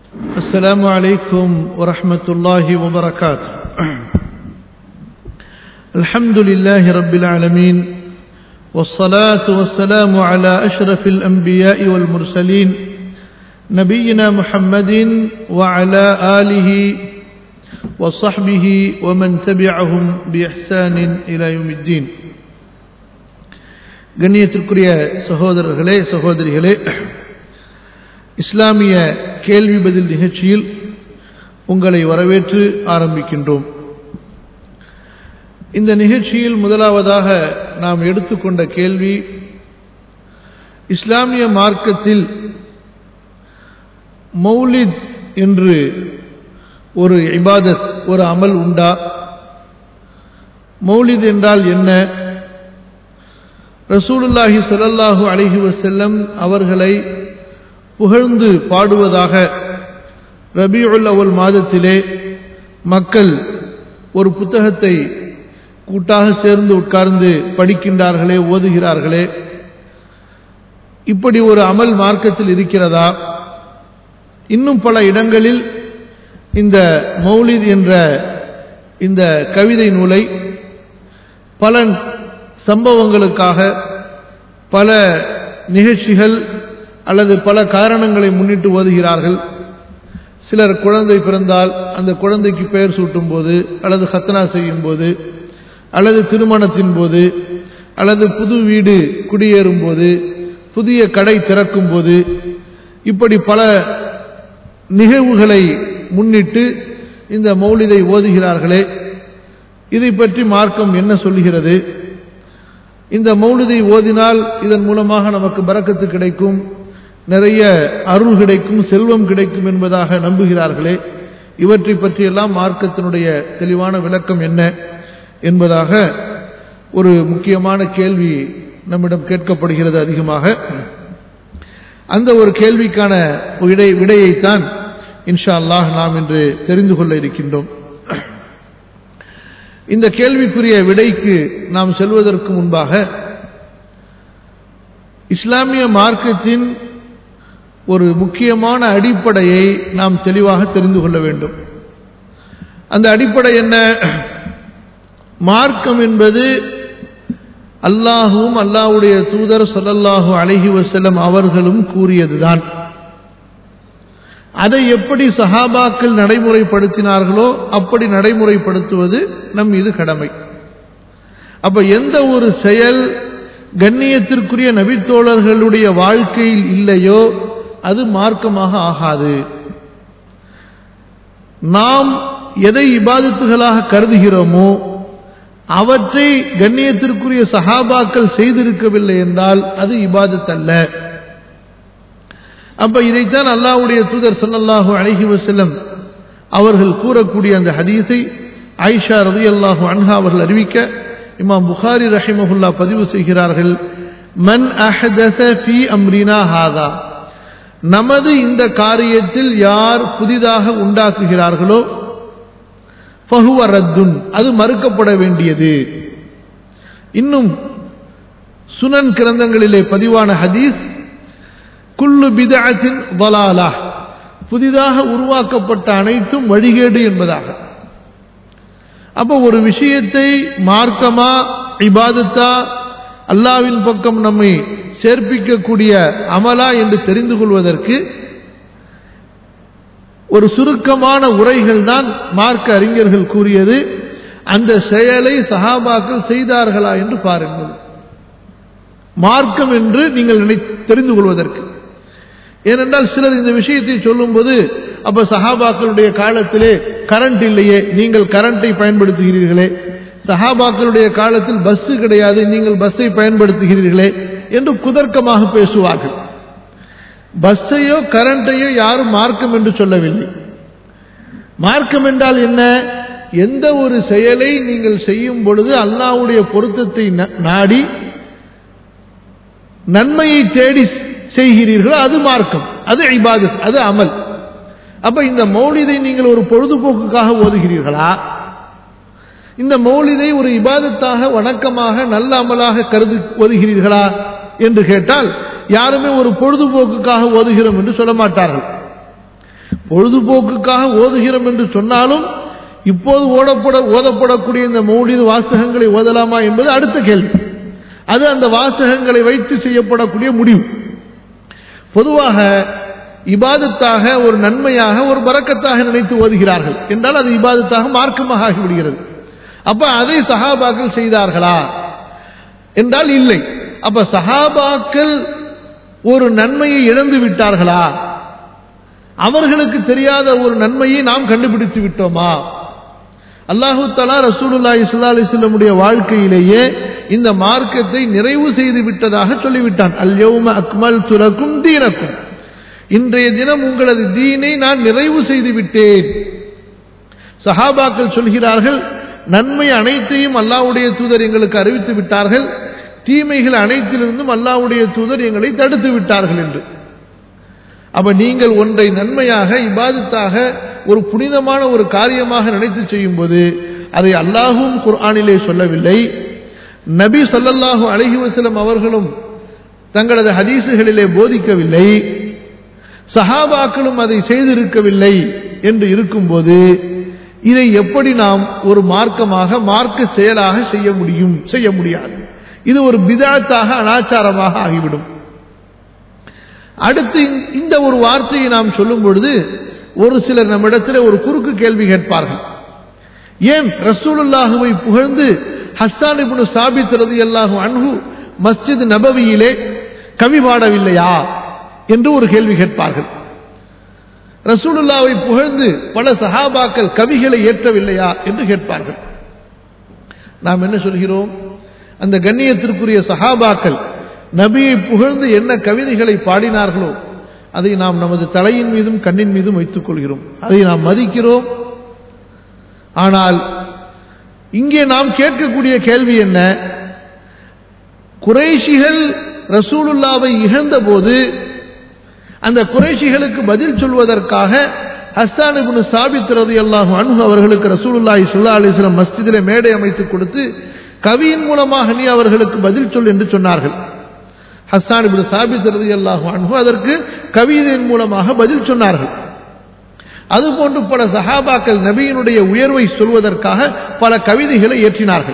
السلام عليكم ورحمة الله وبركاته الحمد لله رب العالمين والصلاة والسلام على أشرف الأنبياء والمرسلين نبينا محمد وعلى آله وصحبه ومن تبعهم بإحسان إلى يوم الدين கண்ணியத்திற்குரிய சகோதரர்களே சகோதரிகளே இஸ்லாமிய கேள்வி பதில் நிகழ்ச்சியில் உங்களை வரவேற்று ஆரம்பிக்கின்றோம் இந்த நிகழ்ச்சியில் முதலாவதாக நாம் எடுத்துக்கொண்ட கேள்வி இஸ்லாமிய மார்க்கத்தில் மௌலித் என்று ஒரு இபாதத் ஒரு அமல் உண்டா மௌலித் என்றால் என்ன ரசூலுல்லாஹி ஸல்லல்லாஹு அலைஹி வஸல்லம் அவர்களை புகழ்ந்து பாடுவதாக ரபியுல் அவல் மாதத்திலே மக்கள் ஒரு புத்தகத்தை கூட்டாக சேர்ந்து உட்கார்ந்து படிக்கின்றார்களே ஓதுகிறார்களே இப்படி ஒரு அமல் மார்க்கத்தில் இருக்கிறதா இன்னும் பல இடங்களில் இந்த மௌலித் என்ற இந்த கவிதை நூலை பல சம்பவங்களுக்காக பல நிகழ்ச்சிகள் அல்லது பல காரணங்களை முன்னிட்டு ஓதுகிறார்கள் சிலர் குழந்தை பிறந்தால் அந்த குழந்தைக்கு பெயர் சூட்டும் போது அல்லது ஹத்தனா செய்யும் போது அல்லது திருமணத்தின் போது அல்லது புது வீடு குடியேறும் போது புதிய கடை திறக்கும் போது இப்படி பல நிகழ்வுகளை முன்னிட்டு இந்த மௌலிதை ஓதுகிறார்களே இதை பற்றி மார்க்கம் என்ன சொல்கிறது இந்த மௌலிதை ஓதினால் இதன் மூலமாக நமக்கு பறக்கத்து கிடைக்கும் நிறைய அருள் கிடைக்கும் செல்வம் கிடைக்கும் என்பதாக நம்புகிறார்களே இவற்றை பற்றியெல்லாம் மார்க்கத்தினுடைய தெளிவான விளக்கம் என்ன என்பதாக ஒரு முக்கியமான கேள்வி நம்மிடம் கேட்கப்படுகிறது அதிகமாக அந்த ஒரு கேள்விக்கான விடை விடையைத்தான் இன்ஷா அல்லாஹ் நாம் இன்று தெரிந்து கொள்ள இருக்கின்றோம் இந்த கேள்விக்குரிய விடைக்கு நாம் செல்வதற்கு முன்பாக இஸ்லாமிய மார்க்கத்தின் ஒரு முக்கியமான அடிப்படையை நாம் தெளிவாக தெரிந்து கொள்ள வேண்டும் அந்த அடிப்படை என்ன மார்க்கம் என்பது அல்லாஹும் அல்லாஹுடைய தூதர் சொல்லல்லாஹு அழகி வசல்லம் அவர்களும் கூறியதுதான் அதை எப்படி சஹாபாக்கள் நடைமுறைப்படுத்தினார்களோ அப்படி நடைமுறைப்படுத்துவது நம் மீது கடமை அப்ப எந்த ஒரு செயல் கண்ணியத்திற்குரிய நபித்தோழர்களுடைய வாழ்க்கையில் இல்லையோ அது மார்க்கமாக ஆகாது நாம் எதை இபாதத்துகளாக கருதுகிறோமோ அவற்றை கண்ணியத்திற்குரிய சஹாபாக்கள் செய்திருக்கவில்லை என்றால் அது இபாதத் அல்ல அப்ப இதைத்தான் அல்லாவுடைய தூதர் சொல்லல்லாஹு அழகி வசல்லம் அவர்கள் கூறக்கூடிய அந்த ஹதீஸை ஆயிஷா ரதி அல்லாஹு அன்ஹா அவர்கள் அறிவிக்க இமாம் புகாரி ரஹிமஹுல்லா பதிவு செய்கிறார்கள் மன் அஹதச ஃபி அம்ரினா ஹாதா நமது இந்த காரியத்தில் யார் புதிதாக உண்டாக்குகிறார்களோ ஃபஹுவ ரத்துன் அது மறுக்கப்பட வேண்டியது இன்னும் சுனன் கிரந்தங்களிலே பதிவான ஹதீஸ் குல்லு பிதாத்தின் வலாலா புதிதாக உருவாக்கப்பட்ட அனைத்தும் வழிகேடு என்பதாக அப்ப ஒரு விஷயத்தை மார்க்கமா இபாதத்தா அல்லாவின் பக்கம் நம்மை சேர்ப்பிக்கக்கூடிய அமலா என்று தெரிந்து கொள்வதற்கு ஒரு சுருக்கமான உரைகள் தான் மார்க்க அறிஞர்கள் கூறியது அந்த செயலை சகாபாக்கள் செய்தார்களா என்று பாருங்கள் மார்க்கம் என்று நீங்கள் நினை தெரிந்து கொள்வதற்கு ஏனென்றால் சிலர் இந்த விஷயத்தை சொல்லும்போது அப்ப சஹாபாக்களுடைய காலத்திலே கரண்ட் இல்லையே நீங்கள் கரண்டை பயன்படுத்துகிறீர்களே சஹாபாக்களுடைய காலத்தில் பஸ் கிடையாது நீங்கள் பஸ்ஸை பயன்படுத்துகிறீர்களே என்று குதர்க்கமாக பேசுவார்கள் பஸ்ஸையோ கரண்டையோ யாரும் மார்க்கம் என்று சொல்லவில்லை மார்க்கம் என்றால் என்ன எந்த ஒரு செயலை நீங்கள் செய்யும் பொழுது அல்லாவுடைய பொருத்தத்தை நாடி நன்மையை தேடி செய்கிறீர்களோ அது மார்க்கம் அது இபாதத் அது அமல் அப்ப இந்த மௌலிதை நீங்கள் ஒரு பொழுதுபோக்குக்காக ஓதுகிறீர்களா இந்த மௌலிதை ஒரு இபாதத்தாக வணக்கமாக நல்ல அமலாக கருது ஓதுகிறீர்களா என்று கேட்டால் யாருமே ஒரு பொழுதுபோக்குக்காக ஓதுகிறோம் என்று சொல்ல மாட்டார்கள் பொழுதுபோக்குக்காக ஓதுகிறோம் என்று சொன்னாலும் இப்போது ஓடப்பட ஓதப்படக்கூடிய இந்த மௌலிது வாசகங்களை ஓதலாமா என்பது அடுத்த கேள்வி அது அந்த வாசகங்களை வைத்து செய்யப்படக்கூடிய முடிவு பொதுவாக இபாதத்தாக ஒரு நன்மையாக ஒரு பறக்கத்தாக நினைத்து ஓதுகிறார்கள் என்றால் அது இபாதத்தாக மார்க்கமாக ஆகிவிடுகிறது அப்ப அதை சஹாபாக்கள் செய்தார்களா என்றால் இல்லை அப்ப சஹாபாக்கள் ஒரு நன்மையை இழந்து விட்டார்களா அவர்களுக்கு தெரியாத ஒரு நன்மையை நாம் கண்டுபிடித்து விட்டோமா அல்லாஹு தலா ரசூலுல்லா இஸ்லா அலிஸ்லமுடைய வாழ்க்கையிலேயே இந்த மார்க்கத்தை நிறைவு செய்து விட்டதாக சொல்லிவிட்டான் அல்யௌம அக்மல் துலக்கும் தீனக்கும் இன்றைய தினம் உங்களது தீனை நான் நிறைவு செய்து விட்டேன் சஹாபாக்கள் சொல்கிறார்கள் நன்மை அனைத்தையும் அல்லாவுடைய தூதர் எங்களுக்கு அறிவித்து விட்டார்கள் தீமைகள் அனைத்திலிருந்தும் அல்லாவுடைய தூதர் எங்களை தடுத்து விட்டார்கள் என்று அப்ப நீங்கள் ஒன்றை நன்மையாக இபாதத்தாக ஒரு புனிதமான ஒரு காரியமாக நினைத்து செய்யும் போது அதை அல்லாஹும் குர்ஆனிலே சொல்லவில்லை நபி சல்லல்லாஹு அலஹி வசலம் அவர்களும் தங்களது ஹதீசுகளிலே போதிக்கவில்லை சஹாபாக்களும் அதை செய்திருக்கவில்லை என்று இருக்கும்போது இதை எப்படி நாம் ஒரு மார்க்கமாக மார்க்க செயலாக செய்ய முடியும் செய்ய முடியாது இது ஒரு பிதாத்தாக அனாச்சாரமாக ஆகிவிடும் அடுத்து இந்த ஒரு வார்த்தையை நாம் சொல்லும் பொழுது ஒரு சிலர் நம்மிடத்தில் ஒரு குறுக்கு கேள்வி கேட்பார்கள் ஏன் ரசூலுல்லாஹுவை புகழ்ந்து ஹஸ்தான் இப்னு சாபித் ரலியல்லாஹு அன்ஹு மஸ்ஜித் நபவியிலே கவி பாடவில்லையா என்று ஒரு கேள்வி கேட்பார்கள் ரசூலுல்லாவை புகழ்ந்து பல சஹாபாக்கள் கவிகளை ஏற்றவில்லையா என்று கேட்பார்கள் நாம் என்ன சொல்கிறோம் அந்த கண்ணியத்திற்குரிய சஹாபாக்கள் நபியை புகழ்ந்து என்ன கவிதைகளை பாடினார்களோ அதை நாம் நமது தலையின் மீதும் கண்ணின் மீதும் வைத்துக் கொள்கிறோம் அதை நாம் மதிக்கிறோம் ஆனால் இங்கே நாம் கேட்கக்கூடிய கேள்வி என்ன குறைஷிகள் ரசூலுல்லாவை இழந்த போது அந்த குறைஷிகளுக்கு பதில் சொல்வதற்காக ஹஸ்தான் இப்னு சாபித் ரலியல்லாஹு அன்ஹு அவர்களுக்கு ரசூலுல்லாஹி ஸல்லல்லாஹு அலைஹி வஸல்லம் மஸ்ஜிதிலே மேடை அமைத்து கொடுத்து கவியின் மூலமாக நீ அவர்களுக்கு பதில் சொல் என்று சொன்னார்கள் ஹஸ்தான் இப்னு சாபித் ரலியல்லாஹு அன்ஹு அதற்கு கவிதையின் மூலமாக பதில் சொன்னார்கள் அதுபோன்று பல சஹாபாக்கள் நபியினுடைய உயர்வை சொல்வதற்காக பல கவிதைகளை ஏற்றினார்கள்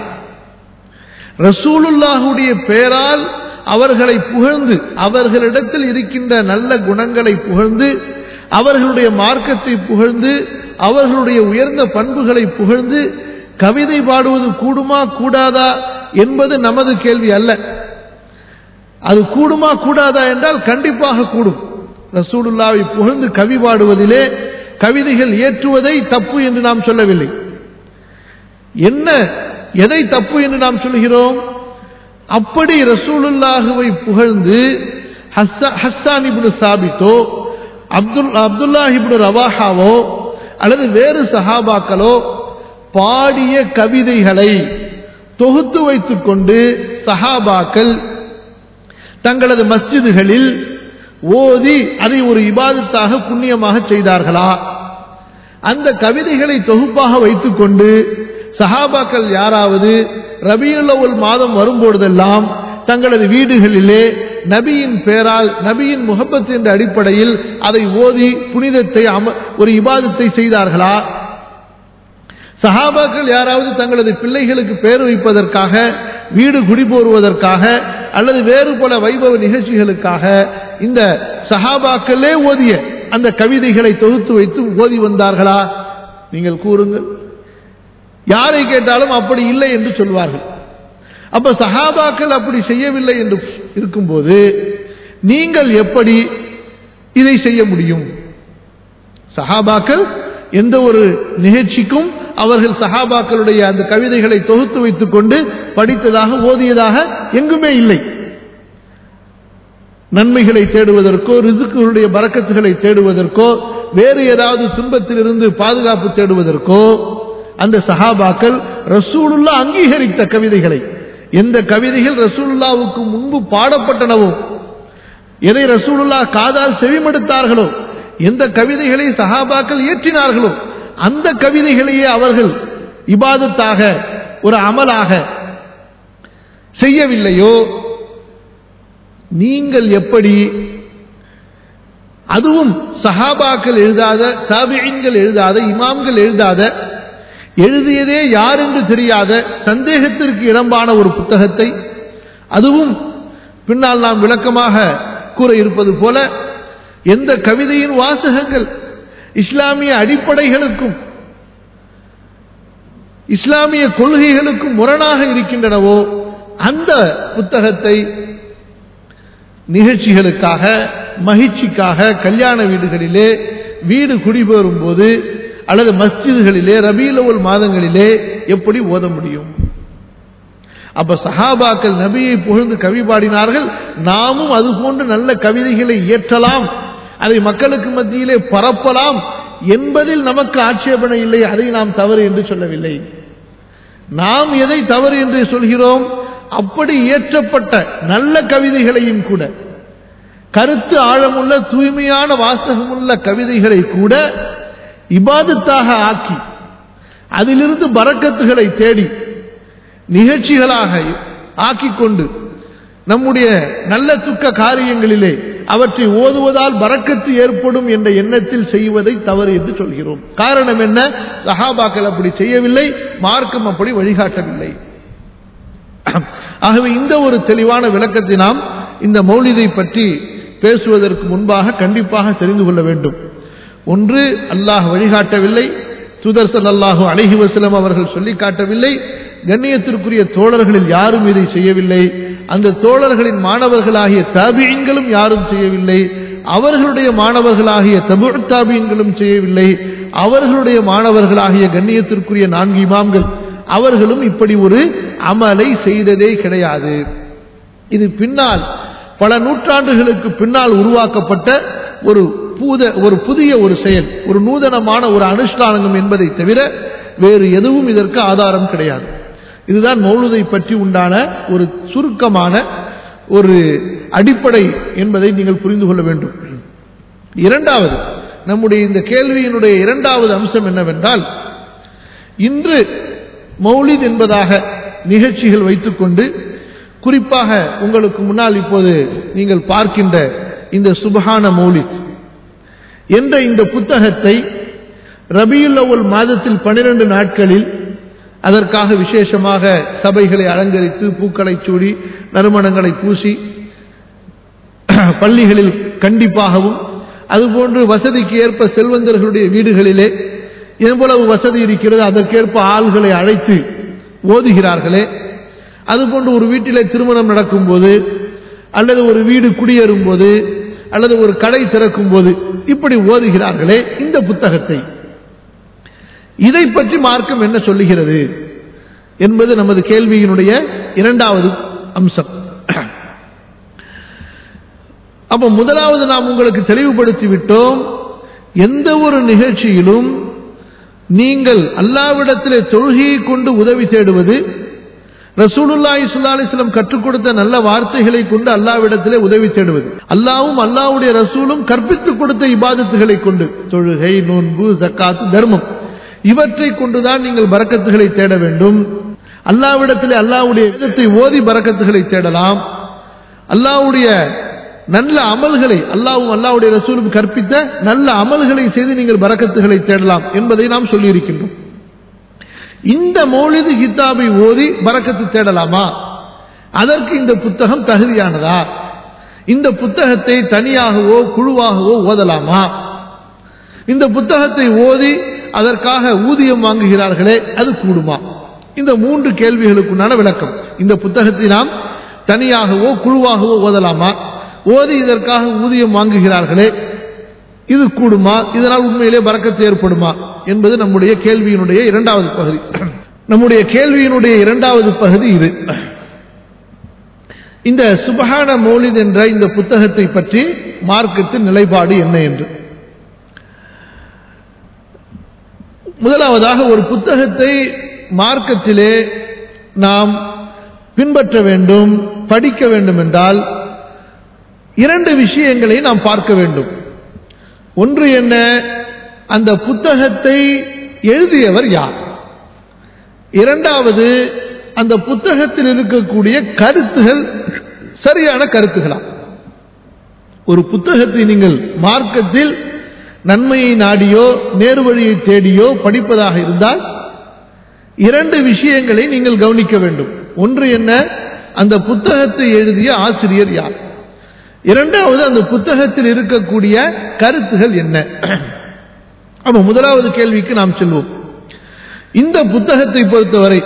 ரசூலுல்லாஹுடைய பெயரால் அவர்களை புகழ்ந்து அவர்களிடத்தில் இருக்கின்ற நல்ல குணங்களை புகழ்ந்து அவர்களுடைய மார்க்கத்தை புகழ்ந்து அவர்களுடைய உயர்ந்த பண்புகளை புகழ்ந்து கவிதை பாடுவது கூடுமா கூடாதா என்பது நமது கேள்வி அல்ல அது கூடுமா கூடாதா என்றால் கண்டிப்பாக கூடும் ரசூலுல்லாவை புகழ்ந்து கவி பாடுவதிலே கவிதைகள் ஏற்றுவதை தப்பு என்று நாம் சொல்லவில்லை என்ன எதை தப்பு என்று நாம் சொல்கிறோம் அப்படி ரசூலுல்லாஹுவை புகழ்ந்து ஹஸ்ஸான் இப்னு சாபித்தோ அப்துல் அப்துல்லா இப்னு ரவாஹாவோ அல்லது வேறு சஹாபாக்களோ பாடிய கவிதைகளை தொகுத்து வைத்துக் கொண்டு சஹாபாக்கள் தங்களது மஸ்ஜிதுகளில் ஓதி அதை ஒரு இபாதத்தாக புண்ணியமாக செய்தார்களா அந்த கவிதைகளை தொகுப்பாக வைத்துக்கொண்டு சஹாபாக்கள் யாராவது ரபியுல்லவல் மாதம் வரும்பொழுதெல்லாம் தங்களது வீடுகளிலே நபியின் பெயரால் நபியின் முகப்பத் என்ற அடிப்படையில் அதை ஓதி புனிதத்தை ஒரு இபாதத்தை செய்தார்களா சஹாபாக்கள் யாராவது தங்களது பிள்ளைகளுக்கு பேர் வைப்பதற்காக வீடு குடிபோருவதற்காக அல்லது வேறு பல வைபவ நிகழ்ச்சிகளுக்காக இந்த சஹாபாக்களே ஓதிய அந்த கவிதைகளை தொகுத்து வைத்து ஓதி வந்தார்களா நீங்கள் கூறுங்கள் யாரை கேட்டாலும் அப்படி இல்லை என்று சொல்வார்கள் அப்ப சஹாபாக்கள் அப்படி செய்யவில்லை என்று இருக்கும்போது நீங்கள் எப்படி இதை செய்ய முடியும் சஹாபாக்கள் எந்த ஒரு நிகழ்ச்சிக்கும் அவர்கள் சஹாபாக்களுடைய அந்த கவிதைகளை தொகுத்து வைத்துக் கொண்டு படித்ததாக ஓதியதாக எங்குமே இல்லை நன்மைகளை தேடுவதற்கோ ரிசுக்களுடைய பறக்கத்துகளை தேடுவதற்கோ வேறு ஏதாவது துன்பத்திலிருந்து பாதுகாப்பு தேடுவதற்கோ அந்த சஹாபாக்கள் ரசூலுல்லா அங்கீகரித்த கவிதைகளை எந்த கவிதைகள் ரசூலுல்லாவுக்கு முன்பு பாடப்பட்டனவோ எதை ரசூலுல்லா காதால் செவிமடுத்தார்களோ எந்த கவிதைகளை சஹாபாக்கள் இயற்றினார்களோ அந்த கவிதைகளையே அவர்கள் இபாதத்தாக ஒரு அமலாக செய்யவில்லையோ நீங்கள் எப்படி அதுவும் சஹாபாக்கள் எழுதாத தாபியன்கள் எழுதாத இமாம்கள் எழுதாத எழுதியதே யார் என்று தெரியாத சந்தேகத்திற்கு இடம்பான ஒரு புத்தகத்தை அதுவும் பின்னால் நாம் விளக்கமாக கூற இருப்பது போல எந்த கவிதையின் வாசகங்கள் இஸ்லாமிய அடிப்படைகளுக்கும் இஸ்லாமிய கொள்கைகளுக்கும் முரணாக இருக்கின்றனவோ அந்த புத்தகத்தை நிகழ்ச்சிகளுக்காக மகிழ்ச்சிக்காக கல்யாண வீடுகளிலே வீடு குடிபெறும் போது அல்லது மஸ்ஜிதுகளிலே ரபீலவல் மாதங்களிலே எப்படி ஓத முடியும் அப்ப சஹாபாக்கள் நபியை புகழ்ந்து கவி பாடினார்கள் நாமும் அது போன்று நல்ல கவிதைகளை இயற்றலாம் அதை மக்களுக்கு மத்தியிலே பரப்பலாம் என்பதில் நமக்கு ஆட்சேபனை இல்லை அதை நாம் தவறு என்று சொல்லவில்லை நாம் எதை தவறு என்று சொல்கிறோம் அப்படி இயற்றப்பட்ட நல்ல கவிதைகளையும் கூட கருத்து ஆழமுள்ள தூய்மையான வாசகமுள்ள கவிதைகளை கூட இபாதத்தாக ஆக்கி அதிலிருந்து பறக்கத்துகளை தேடி நிகழ்ச்சிகளாக ஆக்கிக் கொண்டு நம்முடைய நல்ல துக்க காரியங்களிலே அவற்றை ஓதுவதால் பறக்கத்து ஏற்படும் என்ற எண்ணத்தில் செய்வதை தவறு என்று சொல்கிறோம் காரணம் என்ன சஹாபாக்கள் அப்படி செய்யவில்லை மார்க்கம் அப்படி வழிகாட்டவில்லை ஆகவே இந்த ஒரு தெளிவான விளக்கத்தை நாம் இந்த மௌலிதை பற்றி பேசுவதற்கு முன்பாக கண்டிப்பாக தெரிந்து கொள்ள வேண்டும் ஒன்று அல்லாஹ் வழிகாட்டவில்லை தூதர் சல்லாஹு அலஹி வசலம் அவர்கள் சொல்லி காட்டவில்லை கண்ணியத்திற்குரிய தோழர்களில் யாரும் இதை செய்யவில்லை அந்த தோழர்களின் மாணவர்களாகிய தாபியங்களும் யாரும் செய்யவில்லை அவர்களுடைய மாணவர்களாகிய தமிழ் தாபியங்களும் செய்யவில்லை அவர்களுடைய மாணவர்களாகிய கண்ணியத்திற்குரிய நான்கு இமாம்கள் அவர்களும் இப்படி ஒரு அமலை செய்ததே கிடையாது இது பின்னால் பல நூற்றாண்டுகளுக்கு பின்னால் உருவாக்கப்பட்ட ஒரு பூத ஒரு புதிய ஒரு செயல் ஒரு நூதனமான ஒரு அனுஷ்டானம் என்பதை தவிர வேறு எதுவும் இதற்கு ஆதாரம் கிடையாது இதுதான் மௌலுதை பற்றி உண்டான ஒரு சுருக்கமான ஒரு அடிப்படை என்பதை நீங்கள் புரிந்து கொள்ள வேண்டும் இரண்டாவது நம்முடைய இந்த கேள்வியினுடைய இரண்டாவது அம்சம் என்னவென்றால் இன்று மௌலித் என்பதாக நிகழ்ச்சிகள் வைத்துக்கொண்டு குறிப்பாக உங்களுக்கு முன்னால் இப்போது நீங்கள் பார்க்கின்ற இந்த சுபஹான மௌலித் என்ற இந்த புத்தகத்தை ரபியுல் அவ்வல் மாதத்தில் பனிரெண்டு நாட்களில் அதற்காக விசேஷமாக சபைகளை அலங்கரித்து பூக்களை சூடி நறுமணங்களை பூசி பள்ளிகளில் கண்டிப்பாகவும் அதுபோன்று வசதிக்கு ஏற்ப செல்வந்தர்களுடைய வீடுகளிலே எவ்வளவு வசதி இருக்கிறது அதற்கேற்ப ஆள்களை அழைத்து ஓதுகிறார்களே அதுபோன்று ஒரு வீட்டிலே திருமணம் நடக்கும் போது அல்லது ஒரு வீடு குடியேறும் போது அல்லது ஒரு கடை திறக்கும் போது இப்படி ஓதுகிறார்களே இந்த புத்தகத்தை இதை பற்றி மார்க்கம் என்ன சொல்லுகிறது என்பது நமது கேள்வியினுடைய இரண்டாவது அம்சம் அப்ப முதலாவது நாம் உங்களுக்கு தெளிவுபடுத்தி விட்டோம் எந்த ஒரு நிகழ்ச்சியிலும் நீங்கள் அல்லாவிடத்திலே தொழுகையை கொண்டு உதவி தேடுவது ரசூலுல்லாஹி ஸல்லல்லாஹு அலைஹி வஸல்லம் கற்றுக் கொடுத்த நல்ல வார்த்தைகளை கொண்டு அல்லாவிடத்திலே உதவி தேடுவது அல்லாஹ்வும் அல்லாஹ்வுடைய ரசூலும் கற்பித்துக் கொடுத்த இபாதத்துகளை கொண்டு தொழுகை நோன்பு ஜக்காத்து தர்மம் இவற்றை கொண்டுதான் நீங்கள் பரக்கத்துகளை தேட வேண்டும் அல்லாவிடத்திலே அல்லாஹ்வுடைய வேதத்தை ஓதி பரக்கத்துகளை தேடலாம் அல்லாஹ்வுடைய நல்ல அமல்களை அல்லாவும் அல்லாவுடைய ரசூலும் கற்பித்த நல்ல அமல்களை செய்து நீங்கள் பரக்கத்துகளை தேடலாம் என்பதை நாம் சொல்லியிருக்கின்றோம் இந்த மௌலிது கித்தாபை ஓதி பரக்கத்து தேடலாமா அதற்கு இந்த புத்தகம் தகுதியானதா இந்த புத்தகத்தை தனியாகவோ குழுவாகவோ ஓதலாமா இந்த புத்தகத்தை ஓதி அதற்காக ஊதியம் வாங்குகிறார்களே அது கூடுமா இந்த மூன்று கேள்விகளுக்குண்டான விளக்கம் இந்த புத்தகத்தை நாம் தனியாகவோ குழுவாகவோ ஓதலாமா ஓதி இதற்காக ஊதியம் வாங்குகிறார்களே இது கூடுமா இதனால் உண்மையிலே பறக்கத்து ஏற்படுமா என்பது நம்முடைய கேள்வியினுடைய இரண்டாவது பகுதி நம்முடைய கேள்வியினுடைய இரண்டாவது பகுதி இது இந்த சுபஹான மௌலித் என்ற இந்த புத்தகத்தை பற்றி மார்க்கத்தின் நிலைப்பாடு என்ன என்று முதலாவதாக ஒரு புத்தகத்தை மார்க்கத்திலே நாம் பின்பற்ற வேண்டும் படிக்க வேண்டும் என்றால் இரண்டு விஷயங்களை நாம் பார்க்க வேண்டும் ஒன்று என்ன அந்த புத்தகத்தை எழுதியவர் யார் இரண்டாவது அந்த புத்தகத்தில் இருக்கக்கூடிய கருத்துகள் சரியான கருத்துகளா ஒரு புத்தகத்தை நீங்கள் மார்க்கத்தில் நன்மையை நாடியோ நேர்வழியை தேடியோ படிப்பதாக இருந்தால் இரண்டு விஷயங்களை நீங்கள் கவனிக்க வேண்டும் ஒன்று என்ன அந்த புத்தகத்தை எழுதிய ஆசிரியர் யார் இரண்டாவது அந்த புத்தகத்தில் இருக்கக்கூடிய கருத்துகள் என்ன அப்ப முதலாவது கேள்விக்கு நாம் செல்வோம் இந்த புத்தகத்தை பொறுத்தவரை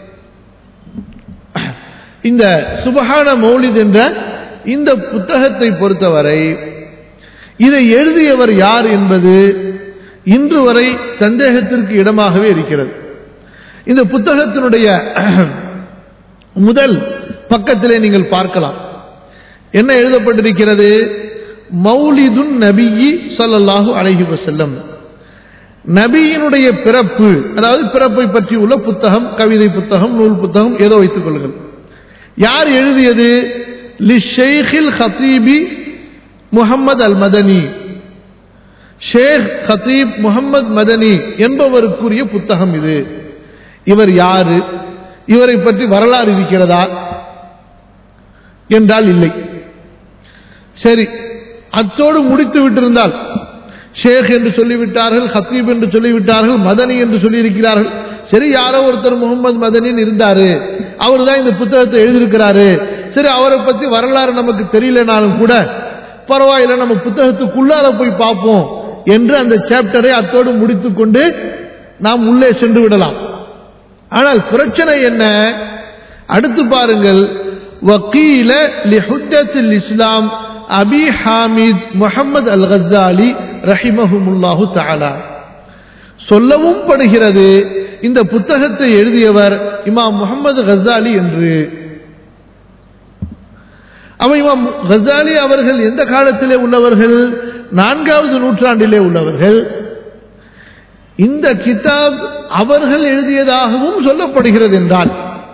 இந்த சுபஹான மௌலித் என்ற இந்த புத்தகத்தை பொறுத்தவரை இதை எழுதியவர் யார் என்பது இன்று வரை சந்தேகத்திற்கு இடமாகவே இருக்கிறது இந்த புத்தகத்தினுடைய முதல் பக்கத்திலே நீங்கள் பார்க்கலாம் என்ன எழுதப்பட்டிருக்கிறது மௌலிதுன் நபியி ஸல்லல்லாஹு அலைஹி வஸல்லம் நபியினுடைய பிறப்பு அதாவது பிறப்பை பற்றி உள்ள புத்தகம் கவிதை புத்தகம் நூல் புத்தகம் ஏதோ வைத்துக் கொள்ளுங்கள் யார் எழுதியது லி ஷேഖில் ஹத்தீபி முகமது அல் மதனி ஷேக் ஹத்தீப் முகமது மதனி என்பவருக்குரிய புத்தகம் இது இவர் யாரு இவரை பற்றி வரலாறு இருக்கிறதா என்றால் இல்லை சரி அத்தோடு முடித்து விட்டிருந்தால் ஷேக் என்று சொல்லிவிட்டார்கள் ஹத்தீப் என்று சொல்லிவிட்டார்கள் மதனி என்று சொல்லியிருக்கிறார்கள் சரி யாரோ ஒருத்தர் முகமது மதனின்னு இருந்தாரு அவர் தான் இந்த புத்தகத்தை எழுதியிருக்கிறாரு சரி அவரை பத்தி வரலாறு நமக்கு தெரியலனாலும் கூட பரவாயில்ல நம்ம புத்தகத்துக்குள்ளார போய் பார்ப்போம் என்று அந்த சாப்டரை அத்தோடு முடித்துக் கொண்டு நாம் உள்ளே சென்று விடலாம் ஆனால் பிரச்சனை என்ன அடுத்து பாருங்கள் வக்கீல லிஹுத்தத்தில் இஸ்லாம் அபி ஹாமித் முகமது அல் கசாலி ரஹிமஹுமுல்லாஹு தாலா சொல்லவும் படுகிறது இந்த புத்தகத்தை எழுதியவர் இமாம் முகமது கசாலி என்று அவன் இமாம் கசாலி அவர்கள் எந்த காலத்திலே உள்ளவர்கள் நான்காவது நூற்றாண்டிலே உள்ளவர்கள் இந்த கிதாப் அவர்கள் எழுதியதாகவும் சொல்லப்படுகிறது என்றால்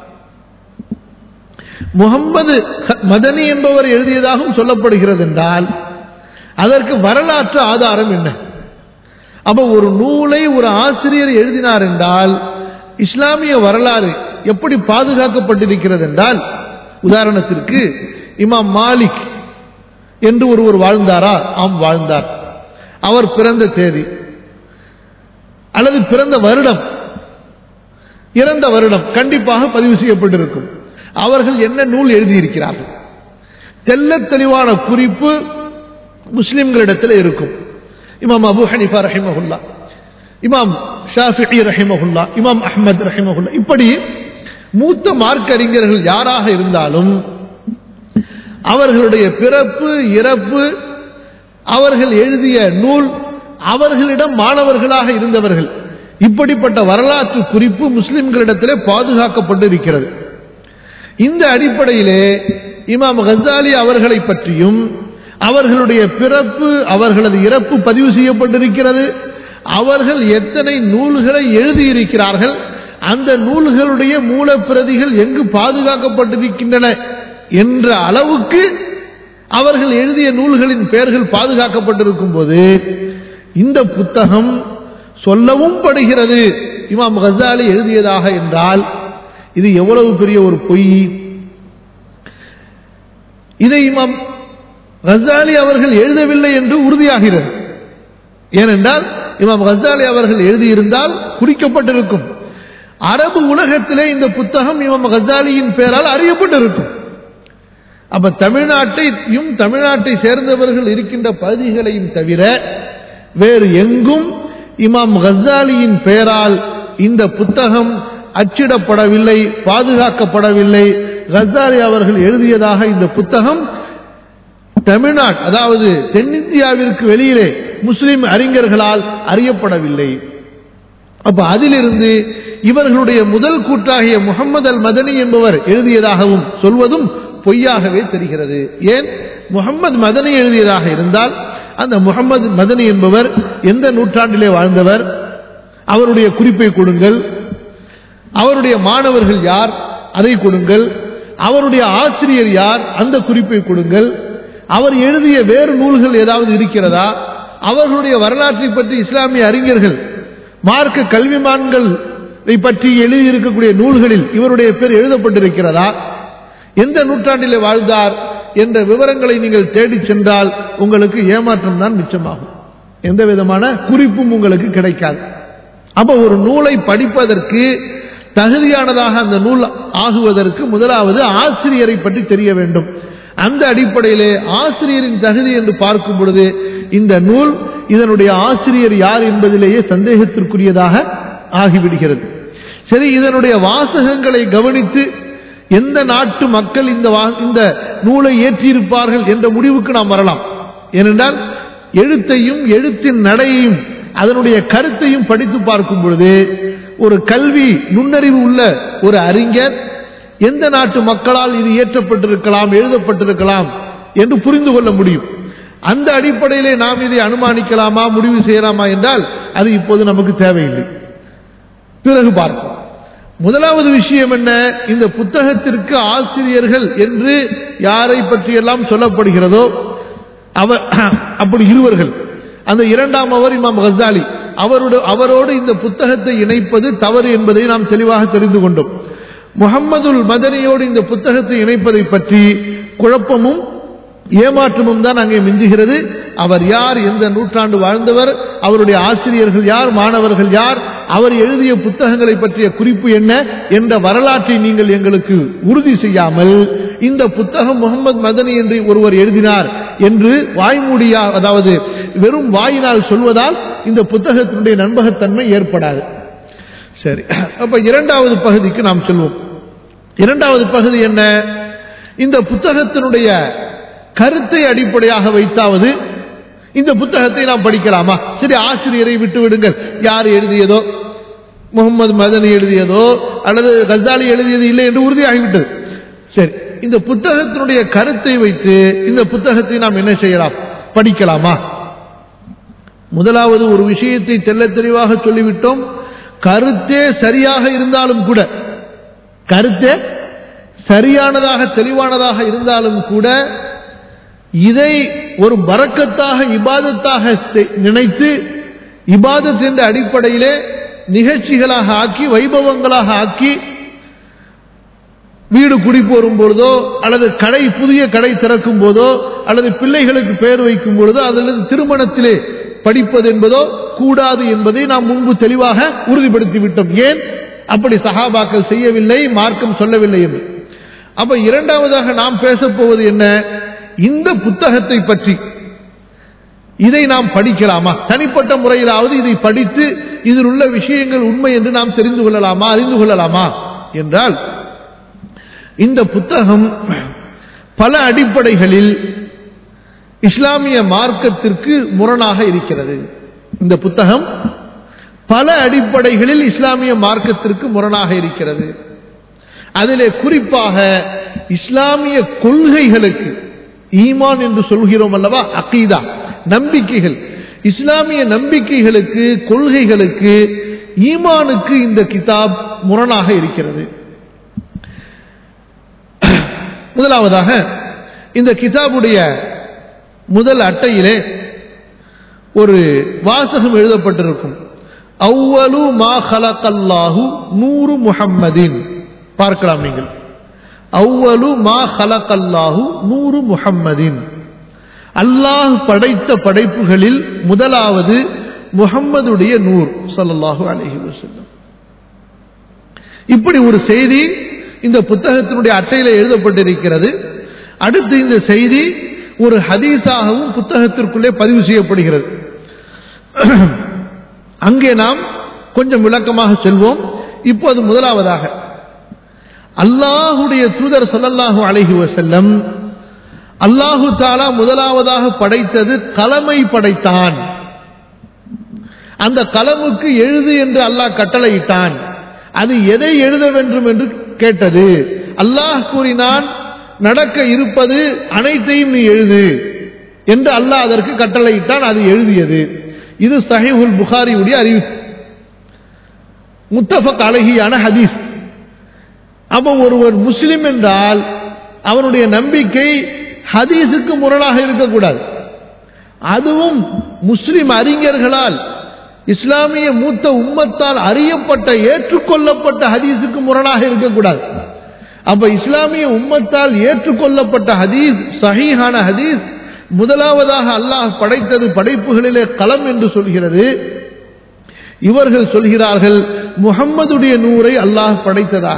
முகம்மது மதனி என்பவர் எழுதியதாகவும் சொல்லப்படுகிறது என்றால் அதற்கு வரலாற்று ஆதாரம் என்ன அப்ப ஒரு நூலை ஒரு ஆசிரியர் எழுதினார் என்றால் இஸ்லாமிய வரலாறு எப்படி பாதுகாக்கப்பட்டிருக்கிறது என்றால் உதாரணத்திற்கு இமாம் மாலிக் என்று ஒருவர் வாழ்ந்தாரா ஆம் வாழ்ந்தார் அவர் பிறந்த தேதி அல்லது பிறந்த வருடம் இறந்த வருடம் கண்டிப்பாக பதிவு செய்யப்பட்டிருக்கும் அவர்கள் என்ன நூல் எழுதியிருக்கிறார்கள் தெல்ல தெளிவான குறிப்பு முஸ்லிம்களிடத்தில் இருக்கும் இமாம் அபு ஹனிஃபா ரஹிமஹுல்லா இமாம் ஷாஃபி ரஹிமஹுல்லா இமாம் அஹ்மத் ரஹிமஹுல்லா இப்படி மூத்த மார்க்க அறிஞர்கள் யாராக இருந்தாலும் அவர்களுடைய பிறப்பு இறப்பு அவர்கள் எழுதிய நூல் அவர்களிடம் மாணவர்களாக இருந்தவர்கள் இப்படிப்பட்ட வரலாற்று குறிப்பு முஸ்லிம்களிடத்திலே பாதுகாக்கப்பட்டிருக்கிறது இந்த அடிப்படையிலே இமாம் கசாலி அவர்களை பற்றியும் அவர்களுடைய பிறப்பு அவர்களது இறப்பு பதிவு செய்யப்பட்டிருக்கிறது அவர்கள் எத்தனை நூல்களை எழுதியிருக்கிறார்கள் அந்த நூல்களுடைய மூலப்பிரதிகள் எங்கு பாதுகாக்கப்பட்டிருக்கின்றன என்ற அளவுக்கு அவர்கள் எழுதிய நூல்களின் பெயர்கள் பாதுகாக்கப்பட்டிருக்கும் போது இந்த புத்தகம் சொல்லவும் படுகிறது இமாம் கசாலி எழுதியதாக என்றால் இது எவ்வளவு பெரிய ஒரு பொய் இதை இமாம் கசாலி அவர்கள் எழுதவில்லை என்று உறுதியாகிறது ஏனென்றால் இமாம் கசாலி அவர்கள் எழுதியிருந்தால் குறிக்கப்பட்டிருக்கும் அரபு உலகத்திலே இந்த புத்தகம் இமாம் கசாலியின் பெயரால் அறியப்பட்டிருக்கும் அப்ப தமிழ்நாட்டையும் தமிழ்நாட்டை சேர்ந்தவர்கள் இருக்கின்ற பகுதிகளையும் தவிர வேறு எங்கும் இமாம் கசாலியின் பெயரால் இந்த புத்தகம் அச்சிடப்படவில்லை பாதுகாக்கப்படவில்லை கசாலி அவர்கள் எழுதியதாக இந்த புத்தகம் தமிழ்நாடு அதாவது தென்னிந்தியாவிற்கு வெளியிலே முஸ்லிம் அறிஞர்களால் அறியப்படவில்லை அப்ப அதிலிருந்து இவர்களுடைய முதல் கூட்டாகிய முகமது அல் மதனி என்பவர் எழுதியதாகவும் சொல்வதும் பொய்யாகவே தெரிகிறது ஏன் முகமது மதனி எழுதியதாக இருந்தால் அந்த முகமது மதனி என்பவர் எந்த நூற்றாண்டிலே வாழ்ந்தவர் அவருடைய குறிப்பை கொடுங்கள் அவருடைய மாணவர்கள் யார் அதை கொடுங்கள் அவருடைய ஆசிரியர் யார் அந்த குறிப்பை கொடுங்கள் அவர் எழுதிய வேறு நூல்கள் ஏதாவது இருக்கிறதா அவர்களுடைய வரலாற்றை பற்றி இஸ்லாமிய அறிஞர்கள் மார்க்க கல்விமான்கள் பற்றி எழுதியிருக்கக்கூடிய நூல்களில் இவருடைய பேர் எழுதப்பட்டிருக்கிறதா எந்த நூற்றாண்டிலே வாழ்ந்தார் என்ற விவரங்களை நீங்கள் தேடிச் சென்றால் உங்களுக்கு ஏமாற்றம் தான் மிச்சமாகும் எந்த விதமான குறிப்பும் உங்களுக்கு கிடைக்காது அப்ப ஒரு நூலை படிப்பதற்கு தகுதியானதாக அந்த நூல் ஆகுவதற்கு முதலாவது ஆசிரியரை பற்றி தெரிய வேண்டும் அந்த அடிப்படையிலே ஆசிரியரின் தகுதி என்று பார்க்கும் பொழுது இந்த நூல் இதனுடைய ஆசிரியர் யார் என்பதிலேயே சந்தேகத்திற்குரியதாக ஆகிவிடுகிறது சரி இதனுடைய வாசகங்களை கவனித்து எந்த நாட்டு மக்கள் இந்த வா- இந்த நூலை ஏற்றியிருப்பார்கள் என்ற முடிவுக்கு நாம் வரலாம் ஏனென்றால் எழுத்தையும் எழுத்தின் நடையையும் அதனுடைய கருத்தையும் படித்து பார்க்கும் பொழுது ஒரு கல்வி நுண்ணறிவு உள்ள ஒரு அறிஞர் எந்த நாட்டு மக்களால் இது இயற்றப்பட்டிருக்கலாம் எழுதப்பட்டிருக்கலாம் என்று புரிந்து கொள்ள முடியும் அந்த அடிப்படையிலே நாம் இதை அனுமானிக்கலாமா முடிவு செய்யலாமா என்றால் அது இப்போது நமக்கு தேவையில்லை பிறகு பார்ப்போம் முதலாவது விஷயம் என்ன இந்த புத்தகத்திற்கு ஆசிரியர்கள் என்று யாரை பற்றியெல்லாம் சொல்லப்படுகிறதோ அவர் அப்படி இருவர்கள் அந்த இரண்டாம் அவர் இமாம் கசாலி அவரோடு அவரோடு இந்த புத்தகத்தை இணைப்பது தவறு என்பதை நாம் தெளிவாக தெரிந்து கொண்டோம் முகம்மதுல் மதனியோடு இந்த புத்தகத்தை இணைப்பதை பற்றி குழப்பமும் ஏமாற்றமும் தான் அங்கே மிஞ்சுகிறது அவர் யார் எந்த நூற்றாண்டு வாழ்ந்தவர் அவருடைய ஆசிரியர்கள் யார் மாணவர்கள் யார் அவர் எழுதிய புத்தகங்களை பற்றிய குறிப்பு என்ன என்ற வரலாற்றை நீங்கள் எங்களுக்கு உறுதி செய்யாமல் இந்த புத்தகம் முகமது மதனி என்று ஒருவர் எழுதினார் என்று வாய்மூடியா அதாவது வெறும் வாயினால் சொல்வதால் இந்த புத்தகத்தினுடைய நண்பகத்தன்மை ஏற்படாது சரி அப்ப இரண்டாவது பகுதிக்கு நாம் செல்வோம் இரண்டாவது பகுதி என்ன இந்த புத்தகத்தினுடைய கருத்தை அடிப்படையாக வைத்தாவது இந்த புத்தகத்தை நாம் படிக்கலாமா சரி ஆசிரியரை விட்டு விடுங்கள் யார் எழுதியதோ முகமது மதனி எழுதியதோ அல்லது கசாலி எழுதியது இல்லை என்று உறுதியாகிவிட்டது சரி இந்த புத்தகத்தினுடைய கருத்தை வைத்து இந்த புத்தகத்தை நாம் என்ன செய்யலாம் படிக்கலாமா முதலாவது ஒரு விஷயத்தை தெள்ளத் தெளிவாக சொல்லிவிட்டோம் கருத்தே சரியாக இருந்தாலும் கூட கருத்தே சரியானதாக தெளிவானதாக இருந்தாலும் கூட இதை ஒரு பறக்கத்தாக இபாதத்தாக செ- நினைத்து இபாதத் என்ற அடிப்படையிலே நிகழ்ச்சிகளாக ஆக்கி வைபவங்களாக ஆக்கி வீடு குடி போரும் பொழுதோ அல்லது கடை புதிய கடை திறக்கும் போதோ அல்லது பிள்ளைகளுக்கு பெயர் வைக்கும் பொழுதோ அல்லது திருமணத்திலே படிப்பது என்பதோ கூடாது என்பதை நாம் முன்பு தெளிவாக உறுதிப்படுத்தி விட்டோம் ஏன் அப்படி சஹாபாக்கள் செய்யவில்லை மார்க்கம் சொல்லவில்லை என்று அப்ப இரண்டாவதாக நாம் பேசப் போவது என்ன இந்த புத்தகத்தை பற்றி இதை நாம் படிக்கலாமா தனிப்பட்ட முறையிலாவது இதை படித்து இதில் உள்ள விஷயங்கள் உண்மை என்று நாம் தெரிந்து கொள்ளலாமா அறிந்து கொள்ளலாமா என்றால் இந்த புத்தகம் பல அடிப்படைகளில் இஸ்லாமிய மார்க்கத்திற்கு முரணாக இருக்கிறது இந்த புத்தகம் பல அடிப்படைகளில் இஸ்லாமிய மார்க்கத்திற்கு முரணாக இருக்கிறது அதிலே குறிப்பாக இஸ்லாமிய கொள்கைகளுக்கு ஈமான் என்று சொல்கிறோம் அல்லவா அகீதா நம்பிக்கைகள் இஸ்லாமிய நம்பிக்கைகளுக்கு கொள்கைகளுக்கு ஈமானுக்கு இந்த கிதாப் முரணாக இருக்கிறது முதலாவதாக இந்த கிதாபுடைய முதல் அட்டையிலே ஒரு வாசகம் எழுதப்பட்டிருக்கும் அவ்வலு மா ஹலகல்லாஹு நூறு முஹம்மதின் பார்க்கலாம் நீங்கள் அவ்வலு மா ஹலகல்லாஹு நூறு முஹம்மதின் அல்லாஹ் படைத்த படைப்புகளில் முதலாவது முஹம்மதுடைய நூர் ஸல்லல்லாஹு அலைஹி வஸல்லம் இப்படி ஒரு செய்தி இந்த புத்தகத்தினுடைய அட்டையில எழுதப்பட்டிருக்கிறது அடுத்து இந்த செய்தி ஒரு ஹதீஸாகவும் புத்தகத்திற்குள்ளே பதிவு செய்யப்படுகிறது அங்கே நாம் கொஞ்சம் விளக்கமாக செல்வோம் இப்போது முதலாவதாக அல்லாஹுடைய தூதர் ஸல்லல்லாஹு அலைஹி வஸல்லம் அல்லாஹு தாலா முதலாவதாக படைத்தது கலமை படைத்தான் அந்த கலமுக்கு எழுது என்று அல்லாஹ் கட்டளையிட்டான் அது எதை எழுத வேண்டும் என்று கேட்டது அல்லாஹ் கூறினான் நடக்க இருப்பது அனைத்தையும் நீ எழுது என்று அல்லாஹ் அதற்கு கட்டளையிட்டான் அது எழுதியது இது சஹீஹுல் புகாரியுடைய அறிவிப்பு முத்தஃபக் அழகியான ஹதீஸ் அப்ப ஒருவர் முஸ்லிம் என்றால் அவனுடைய நம்பிக்கை ஹதீஸுக்கு முரணாக இருக்கக்கூடாது அதுவும் முஸ்லிம் அறிஞர்களால் இஸ்லாமிய மூத்த உம்மத்தால் அறியப்பட்ட ஏற்றுக்கொள்ளப்பட்ட ஹதீஸுக்கு முரணாக இருக்கக்கூடாது அப்ப இஸ்லாமிய உம்மத்தால் ஏற்றுக்கொள்ளப்பட்ட ஹதீஸ் சஹீஹான ஹதீஸ் முதலாவதாக அல்லாஹ் படைத்தது படைப்புகளிலே களம் என்று சொல்கிறது இவர்கள் சொல்கிறார்கள் முகம்மதுடைய நூரை அல்லாஹ் படைத்ததாக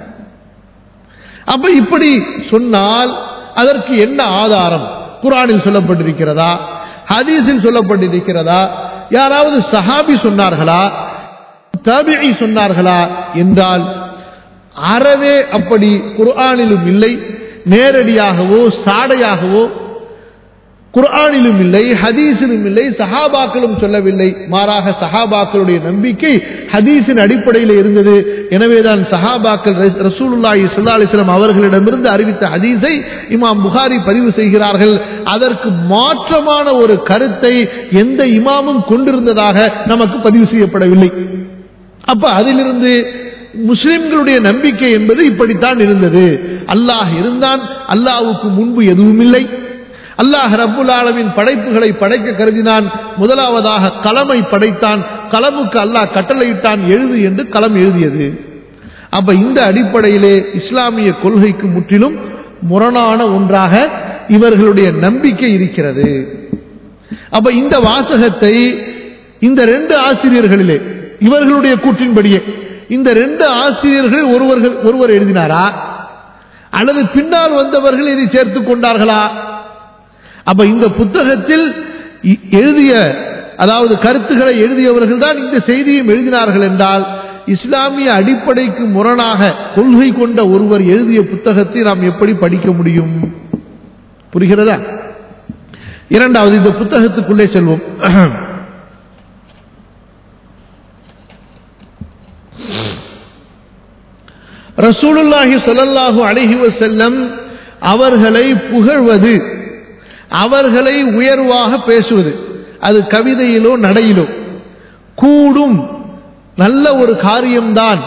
அப்ப இப்படி சொன்னால் அதற்கு என்ன ஆதாரம் குரானில் சொல்லப்பட்டிருக்கிறதா ஹதீஸில் சொல்லப்பட்டிருக்கிறதா யாராவது சஹாபி சொன்னார்களா தாபிஇ சொன்னார்களா என்றால் அறவே அப்படி குர்ஆனிலும் இல்லை நேரடியாகவோ சாடையாகவோ குர்ஆனிலும் இல்லை ஹதீஸிலும் இல்லை சஹாபாக்களும் சொல்லவில்லை மாறாக சஹாபாக்களுடைய நம்பிக்கை ஹதீஸின் அடிப்படையில் இருந்தது எனவேதான் சஹாபாக்கள் ரசூலுல்லாஹி ஸல்லல்லாஹு அலைஹி வஸல்லம் அவர்களிடமிருந்து அறிவித்த ஹதீஸை இமாம் புகாரி பதிவு செய்கிறார்கள் அதற்கு மாற்றமான ஒரு கருத்தை எந்த இமாமும் கொண்டிருந்ததாக நமக்கு பதிவு செய்யப்படவில்லை அப்ப அதிலிருந்து முஸ்லிம்களுடைய நம்பிக்கை என்பது இப்படித்தான் இருந்தது அல்லாஹ் இருந்தான் அல்லாஹ்வுக்கு முன்பு எதுவும் இல்லை அல்லாஹ் ரப்புல் ஆலமின் படைப்புகளை படைக்க கருதினான் முதலாவதாக கலமை படைத்தான் கலமுக்கு அல்லாஹ் கட்டளையிட்டான் எழுது என்று களம் எழுதியது அப்ப இந்த அடிப்படையிலே இஸ்லாமிய கொள்கைக்கு முற்றிலும் முரணான ஒன்றாக இவர்களுடைய நம்பிக்கை இருக்கிறது அப்ப இந்த வாசகத்தை இந்த ரெண்டு ஆசிரியர்களிலே இவர்களுடைய கூற்றின்படியே இந்த ரெண்டு ஆசிரியர்கள் ஒருவர்கள் ஒருவர் எழுதினாரா அல்லது பின்னால் வந்தவர்கள் இதை சேர்த்துக் கொண்டார்களா அப்ப இந்த புத்தகத்தில் எழுதிய அதாவது கருத்துக்களை எழுதியவர்கள் தான் இந்த செய்தியும் எழுதினார்கள் என்றால் இஸ்லாமிய அடிப்படைக்கு முரணாக கொள்கை கொண்ட ஒருவர் எழுதிய புத்தகத்தை நாம் எப்படி படிக்க முடியும் புரிகிறதா இரண்டாவது இந்த புத்தகத்துக்குள்ளே செல்வோம் ரசூலுல்லாஹி சொல்லல்லாஹு அழகி செல்லம் அவர்களை புகழ்வது அவர்களை உயர்வாக பேசுவது அது கவிதையிலோ நடையிலோ கூடும் நல்ல ஒரு காரியம்தான்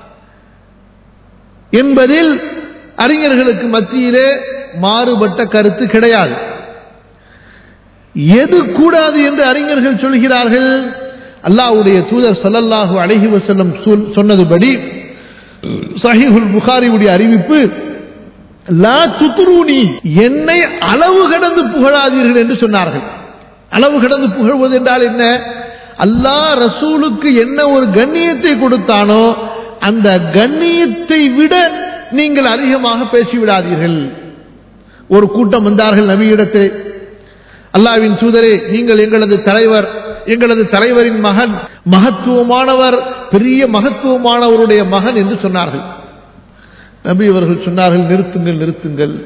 என்பதில் அறிஞர்களுக்கு மத்தியிலே மாறுபட்ட கருத்து கிடையாது எது கூடாது என்று அறிஞர்கள் சொல்கிறார்கள் அல்லாஹ்வுடைய தூதர் சல்லல்லாஹு அலைஹி வஸல்லம் சொன்னதுபடி சஹீஹுல் புகாரியுடைய அறிவிப்பு லா துத்ரூனி என்னை அளவு கடந்து புகழாதீர்கள் என்று சொன்னார்கள் அளவு கடந்து புகழ்வது என்றால் என்ன அல்லாஹ் ரசூலுக்கு என்ன ஒரு கண்ணியத்தை கொடுத்தானோ அந்த கண்ணியத்தை விட நீங்கள் அதிகமாக பேசிவிடாதீர்கள் ஒரு கூட்டம் வந்தார்கள் நபியிடத்தில் அல்லாவின் தூதரே நீங்கள் எங்களது தலைவர் எங்களது தலைவரின் மகன் மகத்துவமானவர் பெரிய மகத்துவமானவருடைய மகன் என்று சொன்னார்கள் நபி அவர்கள் சொன்னார்கள் நிறுத்துங்கள் நிறுத்துங்கள்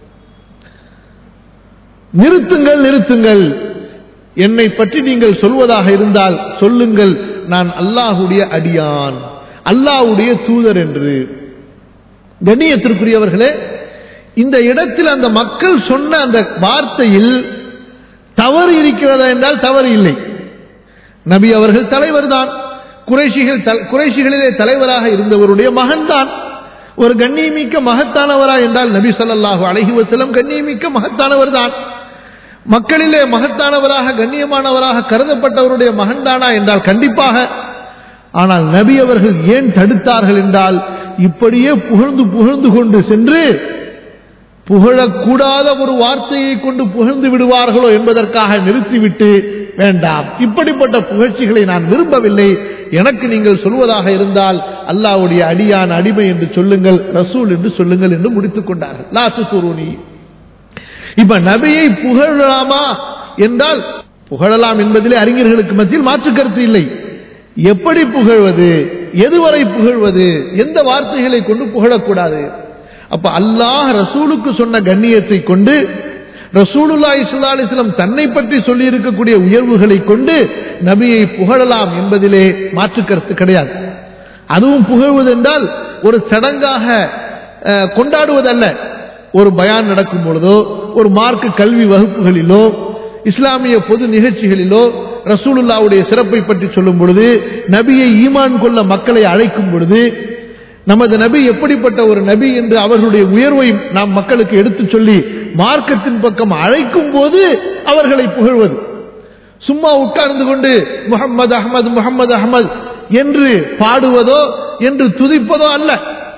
நிறுத்துங்கள் நிறுத்துங்கள் என்னை பற்றி நீங்கள் சொல்வதாக இருந்தால் சொல்லுங்கள் நான் அல்லாஹுடைய அடியான் அல்லாஹுடைய தூதர் என்று கண்ணியத்திற்குரியவர்களே இந்த இடத்தில் அந்த மக்கள் சொன்ன அந்த வார்த்தையில் தவறு இருக்கிறதா என்றால் தவறு இல்லை நபி அவர்கள் தலைவர் தான் குறைஷிகள் குறைஷிகளிலே தலைவராக இருந்தவருடைய மகன்தான் ஒரு கண்ணியமிக்க மகத்தானவரா என்றால் நபி சொல்லாஹு அலஹி வசலம் கண்ணியமிக்க மகத்தானவர் தான் மக்களிலே மகத்தானவராக கண்ணியமானவராக கருதப்பட்டவருடைய மகன்தானா என்றால் கண்டிப்பாக ஆனால் நபி அவர்கள் ஏன் தடுத்தார்கள் என்றால் இப்படியே புகழ்ந்து புகழ்ந்து கொண்டு சென்று புகழக்கூடாத ஒரு வார்த்தையை கொண்டு புகழ்ந்து விடுவார்களோ என்பதற்காக நிறுத்திவிட்டு வேண்டாம் இப்படிப்பட்ட புகழ்ச்சிகளை நான் விரும்பவில்லை எனக்கு நீங்கள் சொல்வதாக இருந்தால் அல்லாவுடைய அடியான் அடிமை என்று சொல்லுங்கள் ரசூல் என்று சொல்லுங்கள் என்று முடித்துக் கொண்டார்கள் லாத்து துருணி இப்ப நபியை புகழலாமா என்றால் புகழலாம் என்பதிலே அறிஞர்களுக்கு மத்தியில் மாற்று கருத்து இல்லை எப்படி புகழ்வது எதுவரை புகழ்வது எந்த வார்த்தைகளை கொண்டு புகழக்கூடாது அப்ப அல்லாஹ் ரசூலுக்கு சொன்ன கண்ணியத்தை கொண்டு ரசூலுல்லா இஸ்லா அலிஸ்லாம் தன்னை பற்றி சொல்லி இருக்கக்கூடிய உயர்வுகளை கொண்டு நபியை புகழலாம் என்பதிலே மாற்று கருத்து கிடையாது அதுவும் புகழ்வது என்றால் ஒரு சடங்காக கொண்டாடுவதல்ல ஒரு பயான் நடக்கும் பொழுதோ ஒரு மார்க்க கல்வி வகுப்புகளிலோ இஸ்லாமிய பொது நிகழ்ச்சிகளிலோ ரசூலுல்லாவுடைய சிறப்பை பற்றி சொல்லும் பொழுது நபியை ஈமான் கொள்ள மக்களை அழைக்கும் பொழுது நமது நபி எப்படிப்பட்ட ஒரு நபி என்று அவர்களுடைய உயர்வை நாம் மக்களுக்கு எடுத்து சொல்லி மார்க்கத்தின் பக்கம் அழைக்கும் போது அவர்களை புகழ்வது சும்மா உட்கார்ந்து கொண்டு முகமது அகமது முகமது அகமது என்று பாடுவதோ என்று துதிப்பதோ அல்ல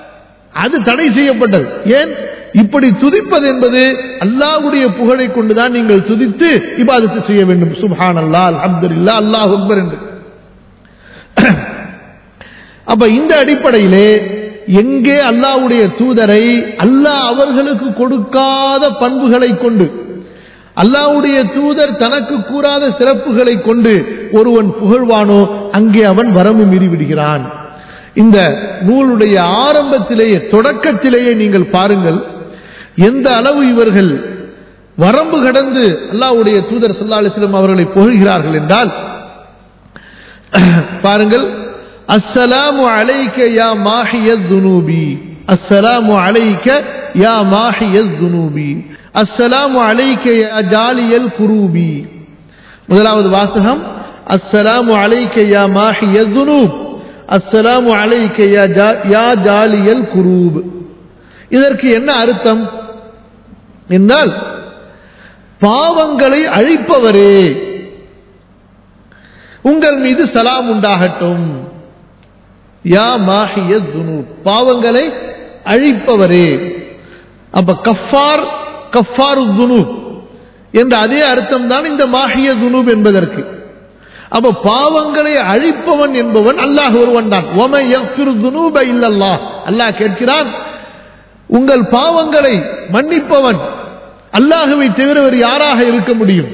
அது தடை செய்யப்பட்டது ஏன் இப்படி துதிப்பது என்பது அல்லாஹ்வுடைய புகழை கொண்டுதான் நீங்கள் துதித்து இபாதத்து செய்ய வேண்டும் சுப்ஹான் அல்லா அல்ஹம்துலில்லாஹ் அல்லாஹ் அக்பர் என்று அப்ப இந்த அடிப்படையிலே எங்கே அல்லாஹ்வுடைய தூதரை அல்லாஹ் அவர்களுக்கு கொடுக்காத பண்புகளை கொண்டு அல்லாஹ்வுடைய தூதர் தனக்கு கூறாத சிறப்புகளை கொண்டு ஒருவன் புகழ்வானோ அங்கே அவன் வரம்பு மீறி விடுகிறான் இந்த நூலுடைய ஆரம்பத்திலேயே தொடக்கத்திலேயே நீங்கள் பாருங்கள் எந்த அளவு இவர்கள் வரம்பு கடந்து அல்லாஹ்வுடைய தூதர் சல்லா அலிஸ்லம் அவர்களை புகழ்கிறார்கள் என்றால் பாருங்கள் அஸ்ஸலாமு அலைக்க யா மாஹியத் துனூபி அஸ்ஸலாமு அலைக்க யா மாஹியத் துனூபி அஸ்ஸலாமு அலைக்க யா ஜாலியல் குரூபி முதலாவது வாசகம் அஸ்ஸலாமு அலைக்க யா மாஹியத் துனூப் அஸ்ஸலாமு அலைக்க யா ஜா- யா ஜாலியல் குரூப் இதற்கு என்ன அர்த்தம் என்றால் பாவங்களை அழிப்பவரே உங்கள் மீது சலாம் உண்டாகட்டும் யா மாஹிய துனூப் பாவங்களை அழிப்பவரே அப்ப கஃபார் கஃபாரு துனூப் என்ற அதே அர்த்தம் தான் இந்த மாஹிய துனூப் என்பதற்கு அப்ப பாவங்களை அழிப்பவன் என்பவன் அல்லாஹ் ஒருவன் தான் ஒம யஃபிரு துனூப இல்லல்லாஹ் அல்லாஹ் கேட்கிறான் உங்கள் பாவங்களை மன்னிப்பவன் அல்லாஹுவை தவிர வேறு யாராக இருக்க முடியும்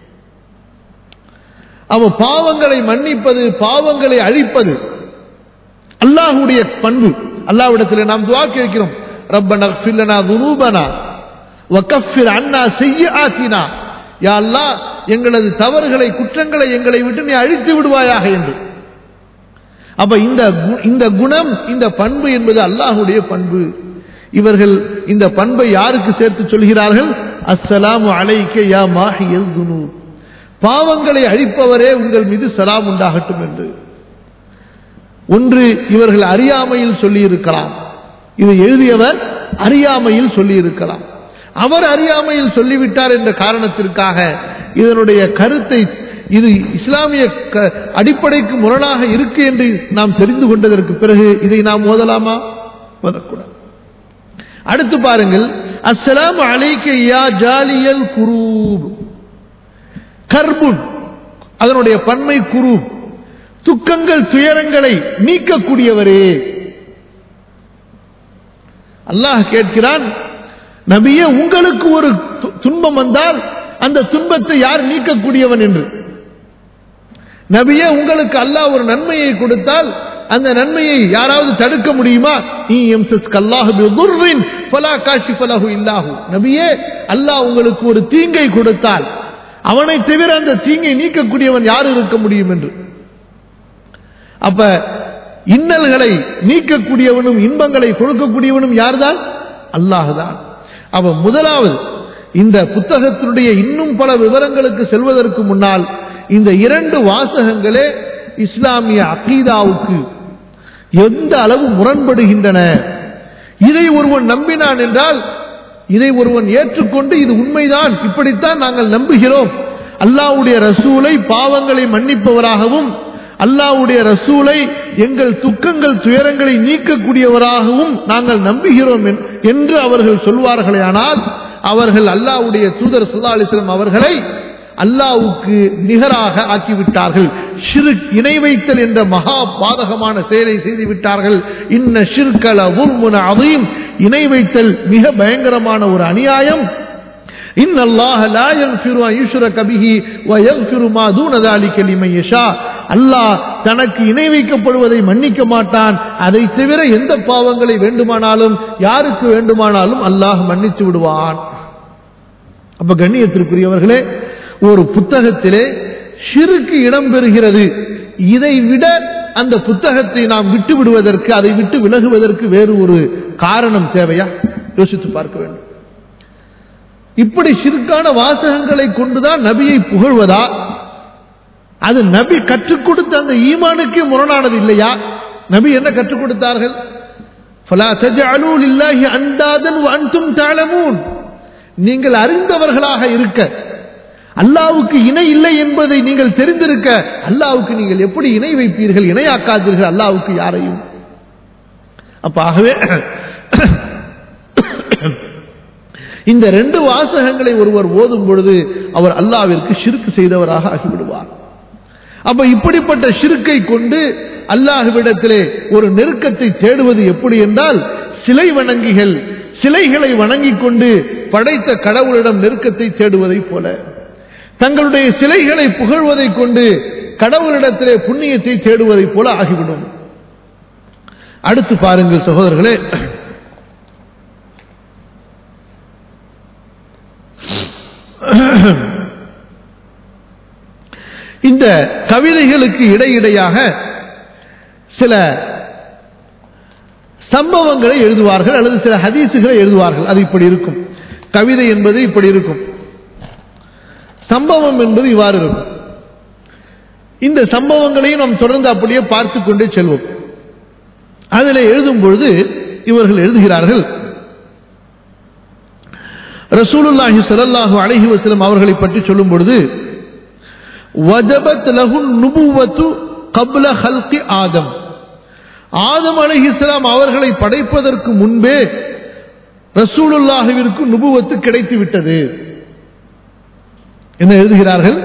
அவன் பாவங்களை மன்னிப்பது பாவங்களை அழிப்பது அல்லாஹுடைய பண்பு அல்லாஹ்விடத்தில் நாம் துவா கேட்கிறோம் ரப்பனா ஃபில்லனா துனூபனா வகஃபிர் அன்னா செய்யாத்தினா யா அல்லாஹ் எங்களது தவறுகளை குற்றங்களை எங்களை விட்டு நீ அழித்து விடுவாயாக என்று அப்ப இந்த கு- இந்த குணம் இந்த பண்பு என்பது அல்லாஹுடைய பண்பு இவர்கள் இந்த பண்பை யாருக்கு சேர்த்து சொல்கிறார்கள் அஸ்ஸலாமு அலைக்க யா மாஹியல் துனூப் பாவங்களை அழிப்பவரே உங்கள் மீது சலாம் உண்டாகட்டும் என்று ஒன்று இவர்கள் அறியாமையில் சொல்லியிருக்கலாம் இதை எழுதியவர் அறியாமையில் சொல்லியிருக்கலாம் அவர் அறியாமையில் சொல்லிவிட்டார் என்ற காரணத்திற்காக இதனுடைய கருத்தை இது இஸ்லாமிய க- அடிப்படைக்கு முரணாக இருக்கு என்று நாம் தெரிந்து கொண்டதற்கு பிறகு இதை நாம் ஓதலாமா ஓதக்கூடாது அடுத்து பாருங்கள் அஸ்ஸலாமு அலைக்க யா ஜாலியல் குரூப் கர்புன் அதனுடைய பன்மை குரு துக்கங்கள் துயரங்களை நீக்கக்கூடியவரே அல்லாஹ் கேட்கிறான் நபியே உங்களுக்கு ஒரு து- துன்பம் வந்தால் அந்த துன்பத்தை யார் நீக்கக்கூடியவன் என்று நபியே உங்களுக்கு அல்லாஹ் ஒரு நன்மையை கொடுத்தால் அந்த நன்மையை யாராவது தடுக்க முடியுமா நீ எம்சஸ் கல்லாஹு பிதுர்ரின் ஃபலா காஷிஃப லஹு இல்லாஹு நபியே அல்லாஹ் உங்களுக்கு ஒரு தீங்கை கொடுத்தால் அவனை தவிர அந்த தீங்கை நீக்கக்கூடியவன் யார் இருக்க முடியும் என்று அப்ப இன்னல்களை நீக்கக்கூடியவனும் இன்பங்களை கொடுக்கக்கூடியவனும் யார்தான் அல்லாஹ்தான் அவன் முதலாவது இந்த புத்தகத்தினுடைய இன்னும் பல விவரங்களுக்கு செல்வதற்கு முன்னால் இந்த இரண்டு வாசகங்களே இஸ்லாமிய அகீதாவுக்கு எந்த அளவு முரண்படுகின்றன இதை ஒருவன் நம்பினான் என்றால் இதை ஒருவன் ஏற்றுக்கொண்டு இது உண்மைதான் இப்படித்தான் நாங்கள் நம்புகிறோம் அல்லாஹ்வுடைய ரசூலை பாவங்களை மன்னிப்பவராகவும் அல்லாஹ்வுடைய ரசூலை எங்கள் துக்கங்கள் துயரங்களை நீக்கக்கூடியவராகவும் நாங்கள் நம்புகிறோம் என்- என்று அவர்கள் சொல்வார்களே ஆனால் அவர்கள் அல்லாஹ்வுடைய தூதர் சுல்லா அலிஸ்லாம் அவர்களை அல்லாஹ்வுக்கு நிகராக ஆக்கிவிட்டார்கள் ஷிர்க் இணை வைத்தல் என்ற மகா பாதகமான செயலை செய்து விட்டார்கள் இன்ன ஷிர்கல உல்முன அதையும் இணை வைத்தல் மிக பயங்கரமான ஒரு அநியாயம் إن الله لا يغفر أن يشرك به ويغفر ما دون ذلك لمن يشاء அல்லாஹ் தனக்கு இணை வைக்கப்படுவதை மன்னிக்க மாட்டான் அதை தவிர எந்த பாவங்களை வேண்டுமானாலும் யாருக்கு வேண்டுமானாலும் அல்லாஹ் மன்னித்து விடுவான் அப்ப கண்ணியத்திற்குரியவர்களே ஒரு புத்தகத்திலே ஷிருக்கு இடம் பெறுகிறது இதை விட அந்த புத்தகத்தை நாம் விட்டு விடுவதற்கு அதை விட்டு விலகுவதற்கு வேறு ஒரு காரணம் தேவையா யோசித்து பார்க்க வேண்டும் இப்படி ஷிர்கான வாசகங்களை கொண்டுதான் நபியை புகழ்வதா அது நபி கற்றுக் கொடுத்த அந்த ஈமானுக்கே முரணானது இல்லையா நபி என்ன கற்றுக் கொடுத்தார்கள் فَلَا تَجْعَلُوا لِلَّهِ أَنْدَادًا وَأَنْتُمْ تَعْلَمُونَ நீங்கள் அறிந்தவர்களாக இருக்க அல்லாவுக்கு இணை இல்லை என்பதை நீங்கள் தெரிந்திருக்க அல்லாவுக்கு நீங்கள் எப்படி இணை வைப்பீர்கள் இணையாக்காதீர்கள் அல்லாவுக்கு யாரையும் அப்ப ஆகவே இந்த ரெண்டு வாசகங்களை ஒருவர் ஓதும் பொழுது அவர் அல்லாவிற்கு ஷிர்க் செய்தவராக ஆகிவிடுவார் அப்ப இப்படிப்பட்ட ஷிர்க்கை கொண்டு அல்லாஹுவிடத்திலே ஒரு நெருக்கத்தை தேடுவது எப்படி என்றால் சிலை வணங்கிகள் சிலைகளை வணங்கிக் கொண்டு படைத்த கடவுளிடம் நெருக்கத்தை தேடுவதைப் போல தங்களுடைய சிலைகளை புகழ்வதைக் கொண்டு கடவுளிடத்திலே புண்ணியத்தை தேடுவதைப் போல ஆகிவிடும் அடுத்து பாருங்கள் சகோதரர்களே இந்த கவிதைகளுக்கு இடையிடையாக சில சம்பவங்களை எழுதுவார்கள் அல்லது சில ஹதீசுகளை எழுதுவார்கள் அது இப்படி இருக்கும் கவிதை என்பது இப்படி இருக்கும் சம்பவம் என்பது இவ்வாறு இருக்கும் இந்த சம்பவங்களையும் நாம் தொடர்ந்து அப்படியே பார்த்து கொண்டே செல்வோம் அதில் எழுதும் பொழுது இவர்கள் எழுதுகிறார்கள் ரசூலுல்லாஹி ஸல்லல்லாஹு அலைஹி வஸல்லம் அவர்களை பற்றி சொல்லும் பொழுது வஜபத் லஹு நுபுவத்து கப்ல ஹல்கி ஆதம் ஆதம் அலைஹிஸ்ஸலாம் அவர்களை படைப்பதற்கு முன்பே ரசூலுல்லாஹுவிற்கு நுபுவத்து கிடைத்து விட்டது என்ன எழுதுகிறார்கள்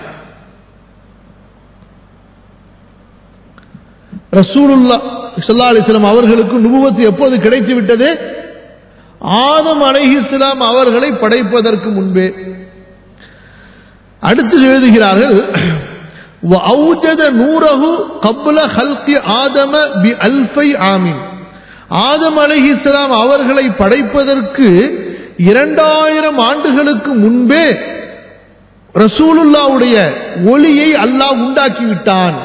ரசூலுல்லா ஸல்லல்லாஹு அலைஹி வஸல்லம் அவர்களுக்கு நுபுவத்து எப்போது கிடைத்து விட்டது ஆதம் அலைஹிஸ்ஸலாம் அவர்களை படைப்பதற்கு முன்பே அடுத்து எழுதுகிறார்கள் وأوجد نوره قبل خلق آدم بألفي عام ஆதம் அலைஹிஸ்ஸலாம் அவர்களை படைப்பதற்கு இரண்டாயிரம் ஆண்டுகளுக்கு முன்பே ரசூலுல்லாவுடைய ஒளியை அல்லாஹ் உண்டாக்கி விட்டான்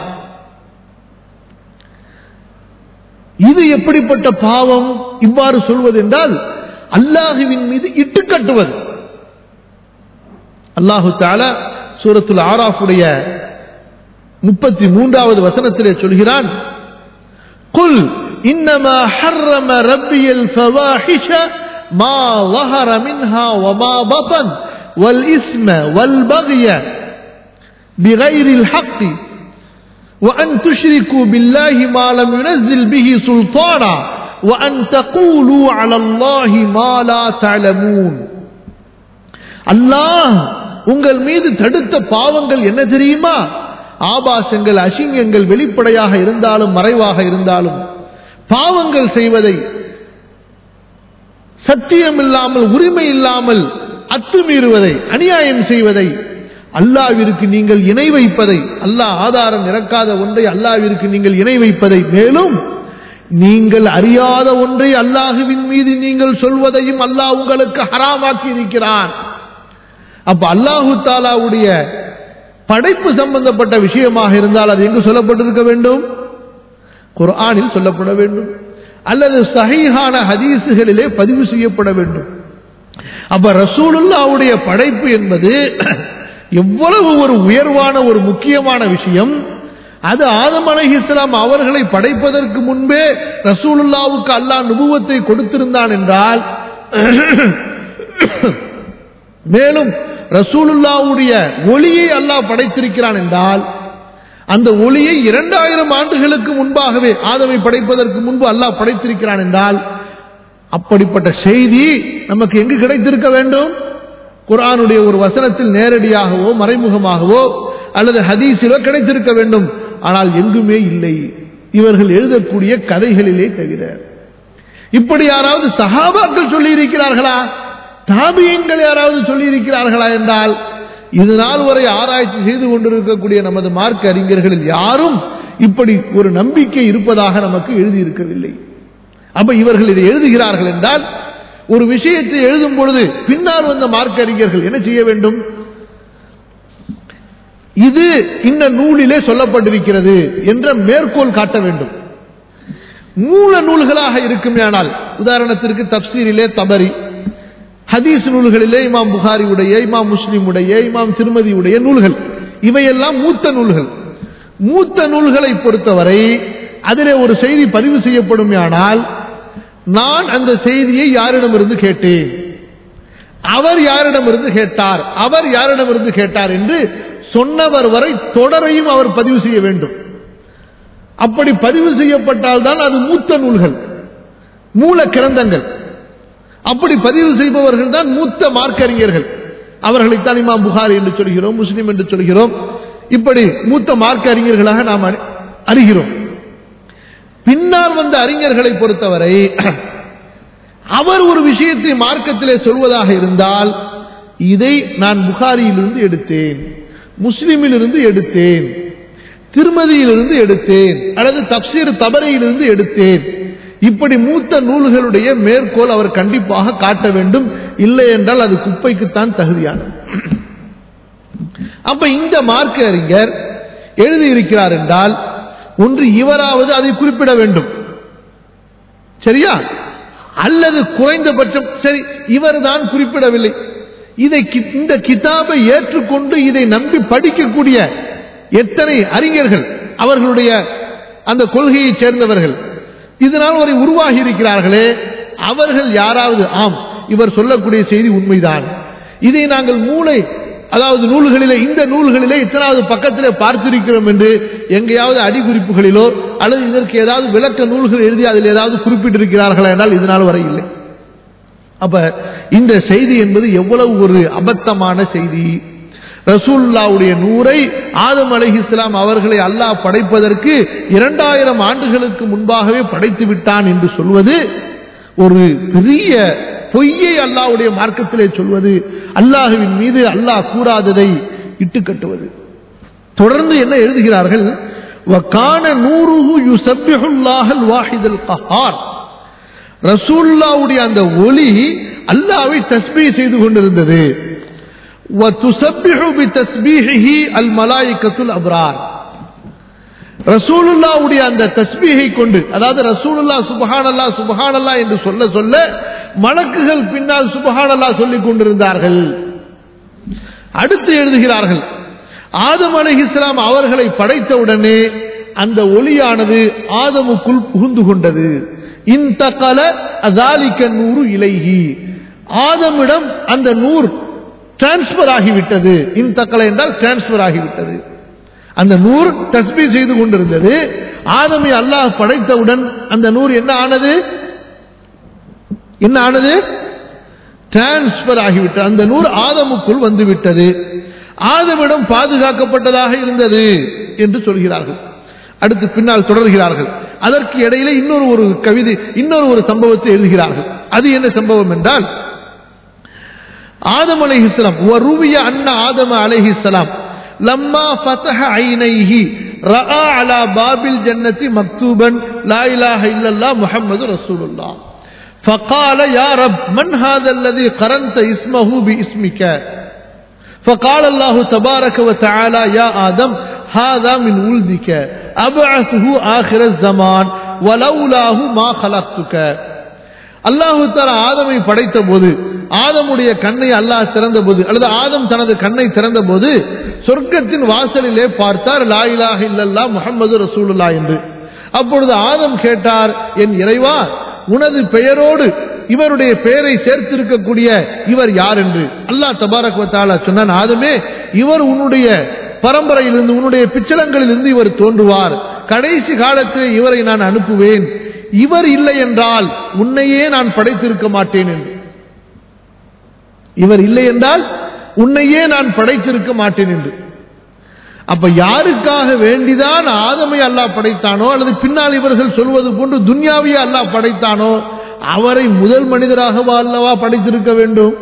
இது எப்படிப்பட்ட பாவம் இவ்வாறு சொல்வது என்றால் அல்லாஹுவின் மீது இட்டு கட்டுவது அல்லாஹு தாலா சூரத்துல் ஆராஃபுடைய முப்பத்தி மூன்றாவது வசனத்திலே சொல்கிறான் குல் இன்னமா حرم ربي الفواحش ما ظهر منها وما بطن والإثم والبغي بغير الحق وأن تشركوا بالله ما لم ينزل به سلطانا وأن تقولوا على الله ما لا تعلمون அல்லாஹ் உங்கள் மீது தடுத்த பாவங்கள் என்ன தெரியுமா ஆபாசங்கள் அசிங்கங்கள் வெளிப்படையாக இருந்தாலும் மறைவாக இருந்தாலும் பாவங்கள் செய்வதை சத்தியம் இல்லாமல் உரிமை இல்லாமல் அத்துமீறுவதை அநியாயம் செய்வதை அல்லாவிற்கு நீங்கள் இணை வைப்பதை அல்லாஹ் ஆதாரம் இறக்காத ஒன்றை அல்லாவிற்கு நீங்கள் இணை வைப்பதை மேலும் நீங்கள் அறியாத ஒன்றை அல்லாஹுவின் மீது நீங்கள் சொல்வதையும் அல்லாஹ் உங்களுக்கு ஹராமாக்கி இருக்கிறான் அப்ப அல்லாஹு தாலாவுடைய படைப்பு சம்பந்தப்பட்ட விஷயமாக இருந்தால் அது எங்கு சொல்லப்பட்டிருக்க வேண்டும் குர்ஆனில் சொல்லப்பட வேண்டும் அல்லது சஹீஹான ஹதீசுகளிலே பதிவு செய்யப்பட வேண்டும் அப்ப ரசூலுல்லாவுடைய படைப்பு என்பது எவ்வளவு ஒரு உயர்வான ஒரு முக்கியமான விஷயம் அது ஆதம் அலஹி இஸ்லாம் அவர்களை படைப்பதற்கு முன்பே ரசூலுல்லாவுக்கு அல்லாஹ் நுபுவத்தை கொடுத்திருந்தான் என்றால் மேலும் ரசூலுல்லாவுடைய ஒளியை அல்லாஹ் படைத்திருக்கிறான் என்றால் அந்த ஒளியை இரண்டாயிரம் ஆண்டுகளுக்கு முன்பாகவே ஆதமை படைப்பதற்கு முன்பு அல்லாஹ் படைத்திருக்கிறான் என்றால் அப்படிப்பட்ட செய்தி நமக்கு எங்கு கிடைத்திருக்க வேண்டும் குரானுடைய ஒரு வசனத்தில் நேரடியாகவோ மறைமுகமாகவோ அல்லது ஹதீஸிலோ கிடைத்திருக்க வேண்டும் ஆனால் எங்குமே இல்லை இவர்கள் எழுதக்கூடிய கதைகளிலே தவிர இப்படி யாராவது சஹாபாக்கள் சொல்லி இருக்கிறார்களா தாபியங்கள் யாராவது சொல்லி இருக்கிறார்களா என்றால் இது நாள் வரை ஆராய்ச்சி செய்து கொண்டிருக்கக்கூடிய நமது மார்க்க அறிஞர்களில் யாரும் இப்படி ஒரு நம்பிக்கை இருப்பதாக நமக்கு எழுதியிருக்கவில்லை அப்ப இவர்கள் இதை எழுதுகிறார்கள் என்றால் ஒரு விஷயத்தை எழுதும் பொழுது பின்னால் வந்த மார்க்க அறிஞர்கள் என்ன செய்ய வேண்டும் இது இந்த நூலிலே சொல்லப்பட்டிருக்கிறது என்ற மேற்கோள் காட்ட வேண்டும் மூல நூல்களாக இருக்குமேனால் உதாரணத்திற்கு தப்சீரிலே தபரி ஹதீஸ் நூல்களிலே இமாம் புகாரி உடைய இமாம் முஸ்லிம் உடைய இமாம் திருமதி உடைய நூல்கள் இவையெல்லாம் மூத்த நூல்கள் மூத்த நூல்களை பொறுத்தவரை அதிலே ஒரு செய்தி பதிவு செய்யப்படும் ஆனால் நான் அந்த செய்தியை யாரிடமிருந்து கேட்டேன் அவர் யாரிடமிருந்து கேட்டார் அவர் யாரிடமிருந்து கேட்டார் என்று சொன்னவர் வரை தொடரையும் அவர் பதிவு செய்ய வேண்டும் அப்படி பதிவு செய்யப்பட்டால் தான் அது மூத்த நூல்கள் மூல கிரந்தங்கள் அப்படி பதிவு செய்பவர்கள் தான் மூத்த மார்க்கறிஞர்கள் அவர்களைத்தான் இமாம் புகாரி என்று சொல்கிறோம் முஸ்லிம் என்று சொல்கிறோம் இப்படி மூத்த மார்க்க அறிஞர்களாக நாம் அறி- அறிகிறோம் பின்னால் வந்த அறிஞர்களை பொறுத்தவரை அவர் ஒரு விஷயத்தை மார்க்கத்திலே சொல்வதாக இருந்தால் இதை நான் புகாரியிலிருந்து எடுத்தேன் முஸ்லிமிலிருந்து எடுத்தேன் திருமதியிலிருந்து எடுத்தேன் அல்லது தப்சீர் தபரையிலிருந்து எடுத்தேன் இப்படி மூத்த நூல்களுடைய மேற்கோள் அவர் கண்டிப்பாக காட்ட வேண்டும் இல்லை என்றால் அது குப்பைக்குத்தான் தகுதியானது அப்ப இந்த மார்க்க அறிஞர் எழுதியிருக்கிறார் என்றால் ஒன்று இவராவது அதை குறிப்பிட வேண்டும் சரியா அல்லது குறைந்தபட்சம் சரி இவர் தான் குறிப்பிடவில்லை இதை கி- இந்த கிதாபை ஏற்றுக்கொண்டு இதை நம்பி படிக்கக்கூடிய எத்தனை அறிஞர்கள் அவர்களுடைய அந்த கொள்கையைச் சேர்ந்தவர்கள் இதனால் ஒரு உருவாகி இருக்கிறார்களே அவர்கள் யாராவது ஆம் இவர் சொல்லக்கூடிய செய்தி உண்மைதான் இதை நாங்கள் மூளை அதாவது நூல்களிலே இந்த நூல்களிலே இத்தனாவது பக்கத்திலே பார்த்திருக்கிறோம் என்று எங்கேயாவது அடிக்குறிப்புகளிலோ அல்லது இதற்கு ஏதாவது விளக்க நூல்கள் எழுதி அதில் ஏதாவது குறிப்பிட்டிருக்கிறார்களா என்றால் இதனால் வரை இல்லை அப்ப இந்த செய்தி என்பது எவ்வளவு ஒரு அபத்தமான செய்தி ரசூலுல்லாவுடைய நூரை ஆதம் அலைஹிஸ்ஸலாம் அவர்களை அல்லாஹ் படைப்பதற்கு இரண்டாயிரம் ஆண்டுகளுக்கு முன்பாகவே படைத்து விட்டான் என்று சொல்வது ஒரு பெரிய பொய்யை அல்லாஹ்வுடைய மார்க்கத்திலே சொல்வது அல்லாஹுவின் மீது அல்லாஹ் கூறாததை இட்டு கட்டுவது தொடர்ந்து என்ன எழுதுகிறார்கள் وَكَانَ نُورُهُ يُسَبِّحُ اللَّهَ الْوَاحِدَ الْقَهَّارَ ரசூலுல்லாவுடைய அந்த ஒளி அல்லாவை தஸ்பீ செய்து கொண்டிருந்தது وَتُسَبِّحُ بِتَسْبِيحِهِ الْمَلَائِكَةُ الْأَبْرَارُ ரசூலுல்லாவுடைய அந்த தஸ்பீகை கொண்டு அதாவது ரசூலுல்லா சுபஹானல்லா சுபஹானல்லா என்று சொல்ல சொல்ல மலக்குகள் பின்னால் சுபஹானல்லா சொல்லிக் கொண்டிருந்தார்கள் அடுத்து எழுதுகிறார்கள் ஆதம் அலைஹிஸ்ஸலாம் அவர்களை படைத்தவுடனே அந்த ஒளியானது ஆதமுக்குள் புகுந்து கொண்டது இன்தகல அதாலிக்க நூறு இலைகி ஆதமிடம் அந்த நூர் டிரான்ஸ்பர் ஆகிவிட்டது இன்தகல என்றால் டிரான்ஸ்பர் ஆகிவிட்டது அந்த நூர் தஸ்பீ செய்து கொண்டிருந்தது ஆதமை அல்லாஹ் படைத்தவுடன் அந்த நூர் என்ன ஆனது என்ன ஆனது டிரான்ஸ்பர் ஆகிவிட்டது அந்த நூறு ஆதமுக்குள் வந்துவிட்டது ஆதமிடம் பாதுகாக்கப்பட்டதாக இருந்தது என்று சொல்கிறார்கள் அடுத்து பின்னால் தொடர்கிறார்கள் அதற்கு இடையிலே இன்னொரு ஒரு கவிதை இன்னொரு ஒரு சம்பவத்தை எழுதுகிறார்கள் அது என்ன சம்பவம் என்றால் ஆதம் அலைஹிஸ்ஸலாம் வருவிய அண்ணா ஆதம அலைஹிஸ்ஸலாம் லம்மா ஃபதஹ ஐனைஹி ரஆ அலா பாபில் ஜன்னதி மக்தூபன் லா இலாஹ இல்லல்லாஹ் முஹம்மது ரசூலுல்லாஹ் فقال يا رب من هذا الذي قرنت اسمه باسمك فقال الله تبارك وتعالى يا آدم هذا من ولدك أبعثه آخر الزمان ولولاه ما خلقتك அல்லாஹு தாலா ஆதமை படைத்த போது ஆதமுடைய கண்ணை அல்லாஹ் திறந்த போது அல்லது ஆதம் தனது கண்ணை திறந்த போது சொர்க்கத்தின் வாசலிலே பார்த்தார் லா இலாஹ இல்லல்லா முஹம்மது ரசூலுல்லா என்று அப்பொழுது ஆதம் கேட்டார் என் இறைவா உனது பெயரோடு இவருடைய பெயரை சேர்த்திருக்கக்கூடிய இவர் யார் என்று அல்லாஹ் தபாரக் தாலா சொன்னான் ஆதமே இவர் உன்னுடைய பரம்பரையிலிருந்து உன்னுடைய பிச்சலங்களிலிருந்து இவர் தோன்றுவார் கடைசி காலத்தில் இவரை நான் அனுப்புவேன் இவர் இல்லை என்றால் உன்னையே நான் படைத்திருக்க மாட்டேன் என்று இவர் இல்லை என்றால் உன்னையே நான் படைத்திருக்க மாட்டேன் என்று அப்ப யாருக்காக வேண்டிதான் ஆதமை அல்லாஹ் படைத்தானோ அல்லது பின்னால் இவர்கள் சொல்வது போன்று துன்யாவையே அல்லாஹ் படைத்தானோ அவரை முதல் மனிதராகவா அல்லவா படைத்திருக்க வேண்டும்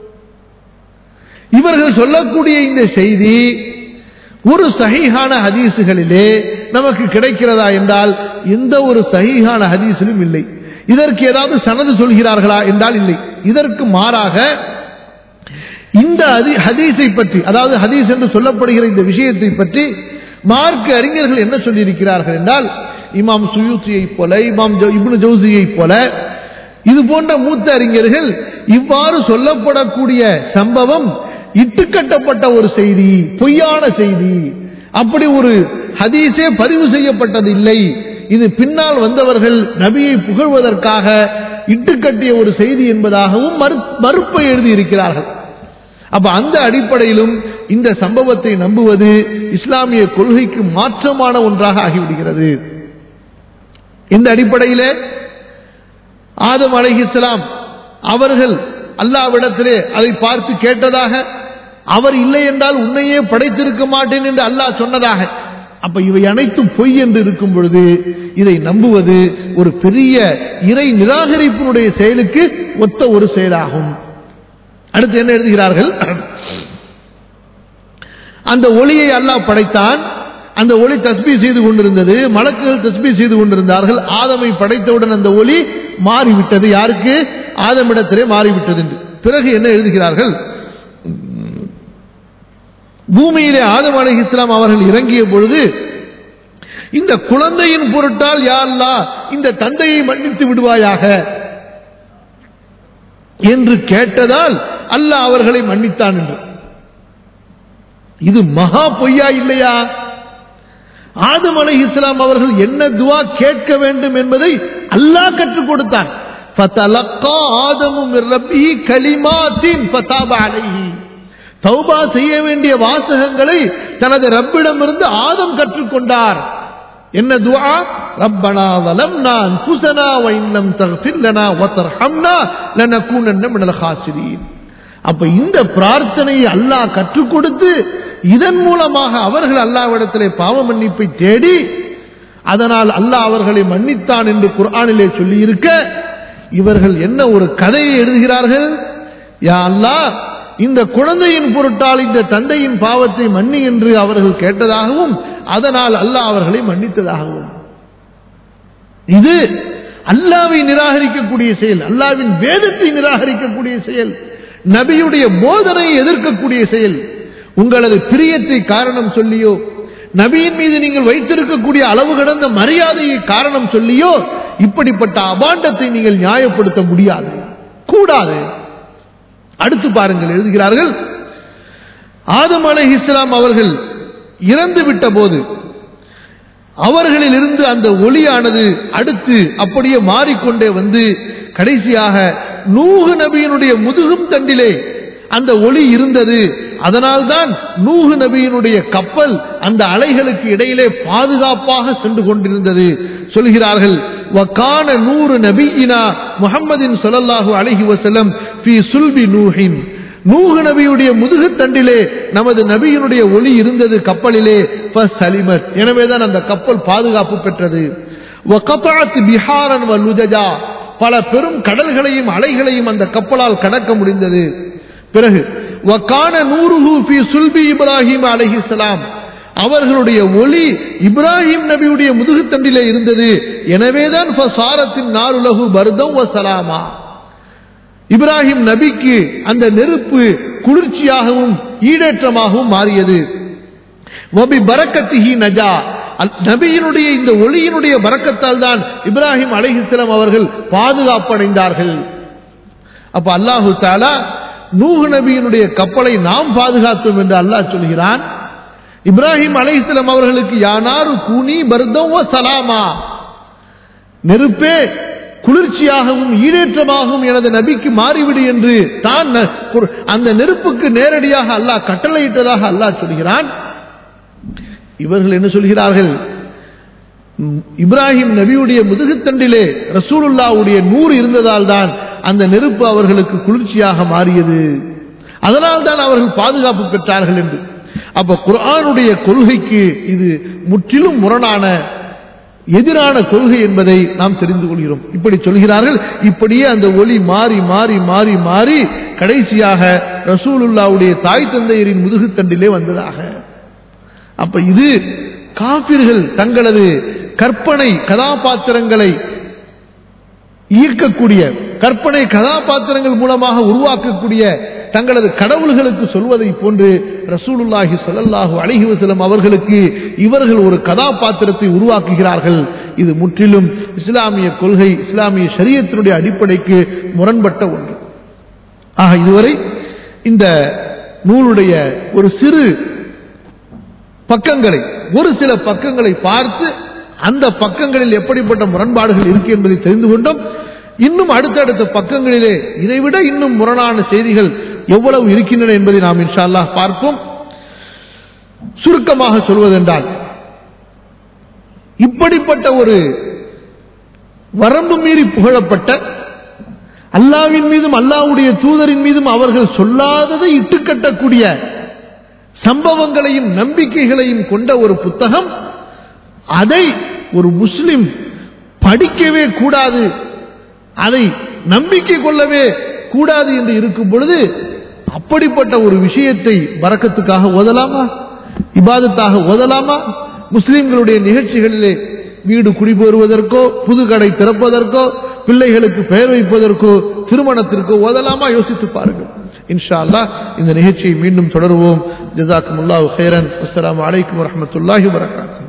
இவர்கள் சொல்லக்கூடிய இந்த செய்தி ஒரு சஹீஹான ஹதீசுகளிலே நமக்கு கிடைக்கிறதா என்றால் எந்த ஒரு சஹீஹான ஹதீஸிலும் இல்லை இதற்கு ஏதாவது சனது சொல்கிறார்களா என்றால் இல்லை இதற்கு மாறாக இந்த அதி- ஹதீஸை பற்றி அதாவது ஹதீஸ் என்று சொல்லப்படுகிற இந்த விஷயத்தை பற்றி மார்க்க அறிஞர்கள் என்ன சொல்லியிருக்கிறார்கள் என்றால் இமாம் சுயூத்தியை போல இமாம் ஜௌ- இப்னு ஜவுசியை போல இது போன்ற மூத்த அறிஞர்கள் இவ்வாறு சொல்லப்படக்கூடிய சம்பவம் இட்டுக்கட்டப்பட்ட ஒரு செய்தி பொய்யான செய்தி அப்படி ஒரு ஹதீஸே பதிவு செய்யப்பட்டது இல்லை இது பின்னால் வந்தவர்கள் நபியை புகழ்வதற்காக இட்டுக்கட்டிய ஒரு செய்தி என்பதாகவும் மறு- மறுப்பை எழுதியிருக்கிறார்கள் அப்ப அந்த அடிப்படையிலும் இந்த சம்பவத்தை நம்புவது இஸ்லாமிய கொள்கைக்கு மாற்றமான ஒன்றாக ஆகிவிடுகிறது இந்த அடிப்படையிலே ஆதம் அலைஹிஸ்ஸலாம் அவர்கள் அல்லாவிடத்திலே அதை பார்த்து கேட்டதாக அவர் இல்லை என்றால் உன்னையே படைத்திருக்க மாட்டேன் என்று அல்லாஹ் சொன்னதாக அப்ப இவை அனைத்தும் பொய் என்று இருக்கும் பொழுது இதை நம்புவது ஒரு பெரிய இறை நிராகரிப்பினுடைய செயலுக்கு ஒத்த ஒரு செயலாகும் அடுத்து என்ன எழுதுகிறார்கள் அந்த ஒளியை அல்லாஹ் படைத்தான் அந்த ஒளி தஸ்பி செய்து கொண்டிருந்தது மலக்குகள் தஸ்பி செய்து கொண்டிருந்தார்கள் ஆதமை படைத்தவுடன் அந்த ஒளி மாறிவிட்டது யாருக்கு ஆதமிடத்திலே மாறிவிட்டது என்று பிறகு என்ன எழுதுகிறார்கள் பூமியிலே ஆதம் அலி இஸ்லாம் அவர்கள் இறங்கிய பொழுது இந்த குழந்தையின் பொருட்டால் யா அல்லாஹ் இந்த தந்தையை மன்னித்து விடுவாயாக என்று கேட்டதால் அல்லாஹ் அவர்களை மன்னித்தான் என்று இது மகா பொய்யா இல்லையா ஆதம் அலை இஸ்லாம் அவர்கள் என்ன துவா கேட்க வேண்டும் என்பதை அல்லாஹ் கற்றுக் கொடுத்தான் فَتَلَقَّى آدَمُ مِنْ رَبِّهِ كَلِمَاتٍ فَتَابَ عَلَيْهِ தௌபா செய்ய வேண்டிய வாசகங்களை தனது ரப்பிடமிருந்து ஆதம் கற்றுக்கொண்டார் என்ன துஆ ரப்பனா ظلمنا انفسنا وان لم تغفر لنا وترحمنا لنكونن من الخاسرين அப்ப இந்த பிரார்த்தனையை அல்லாஹ் கற்றுக் கொடுத்து இதன் மூலமாக அவர்கள் அல்லாஹ்விடத்திலே பாவ மன்னிப்பை தேடி அதனால் அல்லாஹ் அவர்களை மன்னித்தான் என்று குர்ஆனிலே சொல்லி இருக்க இவர்கள் என்ன ஒரு கதையை எழுதுகிறார்கள் யா அல்லாஹ் இந்த குழந்தையின் பொருட்டால் இந்த தந்தையின் பாவத்தை மன்னி என்று அவர்கள் கேட்டதாகவும் அதனால் அல்லாஹ் அவர்களை மன்னித்ததாகவும் இது அல்லாவை நிராகரிக்கக்கூடிய செயல் அல்லாவின் வேதத்தை நிராகரிக்கக்கூடிய செயல் நபியுடைய போதனையை எதிர்க்கக்கூடிய செயல் உங்களது பிரியத்தை காரணம் சொல்லியோ நபியின் மீது நீங்கள் வைத்திருக்கக்கூடிய அளவு கடந்த மரியாதையை காரணம் சொல்லியோ இப்படிப்பட்ட அபாண்டத்தை நீங்கள் நியாயப்படுத்த முடியாது கூடாது அடுத்து பாருங்கள் எழுதுகிறார்கள் ஆதம் அலை இஸ்லாம் அவர்கள் இறந்து விட்ட போது அவர்களில் இருந்து அந்த ஒளியானது அடுத்து அப்படியே மாறிக்கொண்டே வந்து கடைசியாக நூகு நபியினுடைய முதுகும் தண்டிலே அந்த ஒளி இருந்தது அதனால்தான் நூகு நபியினுடைய கப்பல் அந்த அலைகளுக்கு இடையிலே பாதுகாப்பாக சென்று கொண்டிருந்தது சொல்கிறார்கள் வக்கான நூறு நபியினா முகம்மதின் சொல்லல்லாஹு அலஹி வசலம் ஃபி சுல்பி நூஹின் நூகு நபியுடைய முதுகு தண்டிலே நமது நபியினுடைய ஒளி இருந்தது கப்பலிலே சலிமத் எனவேதான் அந்த கப்பல் பாதுகாப்பு பெற்றது பிஹாரன் வல்லுஜா பல பெரும் கடல்களையும் அலைகளையும் அந்த கப்பலால் கடக்க முடிந்தது பிறகு வக்கான நூறுஹு ஃபி சுல்பி இப்ராஹிம் அலைஹிஸ்ஸலாம் அவர்களுடைய ஒளி இப்ராஹிம் நபியுடைய முதுகுத்தண்டிலே இருந்தது எனவேதான் ஃபசாரத்தின் நாருலகு பர்தம் வசலாமா இப்ராஹிம் நபிக்கு அந்த நெருப்பு குளிர்ச்சியாகவும் ஈடேற்றமாகவும் மாறியது வபி பரக்கத்திஹி நஜா நபியினுடைய இந்த ஒளியினுடைய பறக்கத்தால் தான் இப்ராஹிம் அலைஹிஸ்லாம் அவர்கள் பாதுகாப்படைந்தார்கள் அப்ப அல்லாஹு தாலா நூஹ் நபியினுடைய கப்பலை நாம் பாதுகாத்தோம் என்று அல்லாஹ் சொல்கிறான் இப்ராஹிம் அலைஹிஸ்லாம் அவர்களுக்கு யானாரு கூனி பர்தம் சலாமா நெருப்பே குளிர்ச்சியாகவும் ஈடேற்றமாகவும் எனது நபிக்கு மாறிவிடு என்று தான் அந்த நெருப்புக்கு நேரடியாக அல்லாஹ் கட்டளையிட்டதாக அல்லாஹ் சொல்கிறான் இவர்கள் என்ன சொல்கிறார்கள் இப்ராஹிம் நபியுடைய முதுகுத்தண்டிலே ரசூலுல்லாவுடைய நூறு இருந்ததால் தான் அந்த நெருப்பு அவர்களுக்கு குளிர்ச்சியாக மாறியது அதனால் தான் அவர்கள் பாதுகாப்பு பெற்றார்கள் என்று அப்ப குர்ஆனுடைய கொள்கைக்கு இது முற்றிலும் முரணான எதிரான கொள்கை என்பதை நாம் தெரிந்து கொள்கிறோம் இப்படி சொல்கிறார்கள் இப்படியே அந்த ஒளி மாறி மாறி மாறி மாறி கடைசியாக ரசூலுல்லாவுடைய தாய் தந்தையரின் முதுகுத்தண்டிலே வந்ததாக அப்ப இது காபிர்கள் தங்களது கற்பனை கதாபாத்திரங்களை ஈர்க்கக்கூடிய கற்பனை கதாபாத்திரங்கள் மூலமாக உருவாக்கக்கூடிய தங்களது கடவுள்களுக்கு சொல்வதை போன்று ரசூலுல்லாஹி சொல்லல்லாஹு அழகி வசலம் அவர்களுக்கு இவர்கள் ஒரு கதாபாத்திரத்தை உருவாக்குகிறார்கள் இது முற்றிலும் இஸ்லாமிய கொள்கை இஸ்லாமிய சரியத்தினுடைய அடிப்படைக்கு முரண்பட்ட ஒன்று ஆக இதுவரை இந்த நூலுடைய ஒரு சிறு பக்கங்களை ஒரு சில பக்கங்களை பார்த்து அந்த பக்கங்களில் எப்படிப்பட்ட முரண்பாடுகள் இருக்கு என்பதை தெரிந்து கொண்டோம் இன்னும் அடுத்தடுத்த பக்கங்களிலே இதைவிட இன்னும் முரணான செய்திகள் எவ்வளவு இருக்கின்றன என்பதை நாம் இன்ஷா அல்லாஹ் பார்ப்போம் சுருக்கமாக சொல்வதென்றால் இப்படிப்பட்ட ஒரு வரம்பு மீறி புகழப்பட்ட அல்லாவின் மீதும் அல்லாவுடைய தூதரின் மீதும் அவர்கள் சொல்லாததை இட்டுக்கட்டக்கூடிய சம்பவங்களையும் நம்பிக்கைகளையும் கொண்ட ஒரு புத்தகம் அதை ஒரு முஸ்லிம் படிக்கவே கூடாது அதை நம்பிக்கை கொள்ளவே கூடாது என்று இருக்கும் பொழுது அப்படிப்பட்ட ஒரு விஷயத்தை பறக்கத்துக்காக ஓதலாமா இபாதத்தாக ஓதலாமா முஸ்லிம்களுடைய நிகழ்ச்சிகளிலே வீடு குடிபெறுவதற்கோ புது கடை திறப்பதற்கோ பிள்ளைகளுக்கு பெயர் வைப்பதற்கோ திருமணத்திற்கோ ஓதலாமா யோசித்து பாருங்கள் இன்ஷா அல்லாஹ் இந்த நிகழ்ச்சியை மீண்டும் தொடருவோம் ஜசாக்கும் அல்லாஹ் ஹேரன் அஸ்ஸலாமு அலைக்கும் வரஹ்மத்துல்லாஹி வபரகாத்துஹு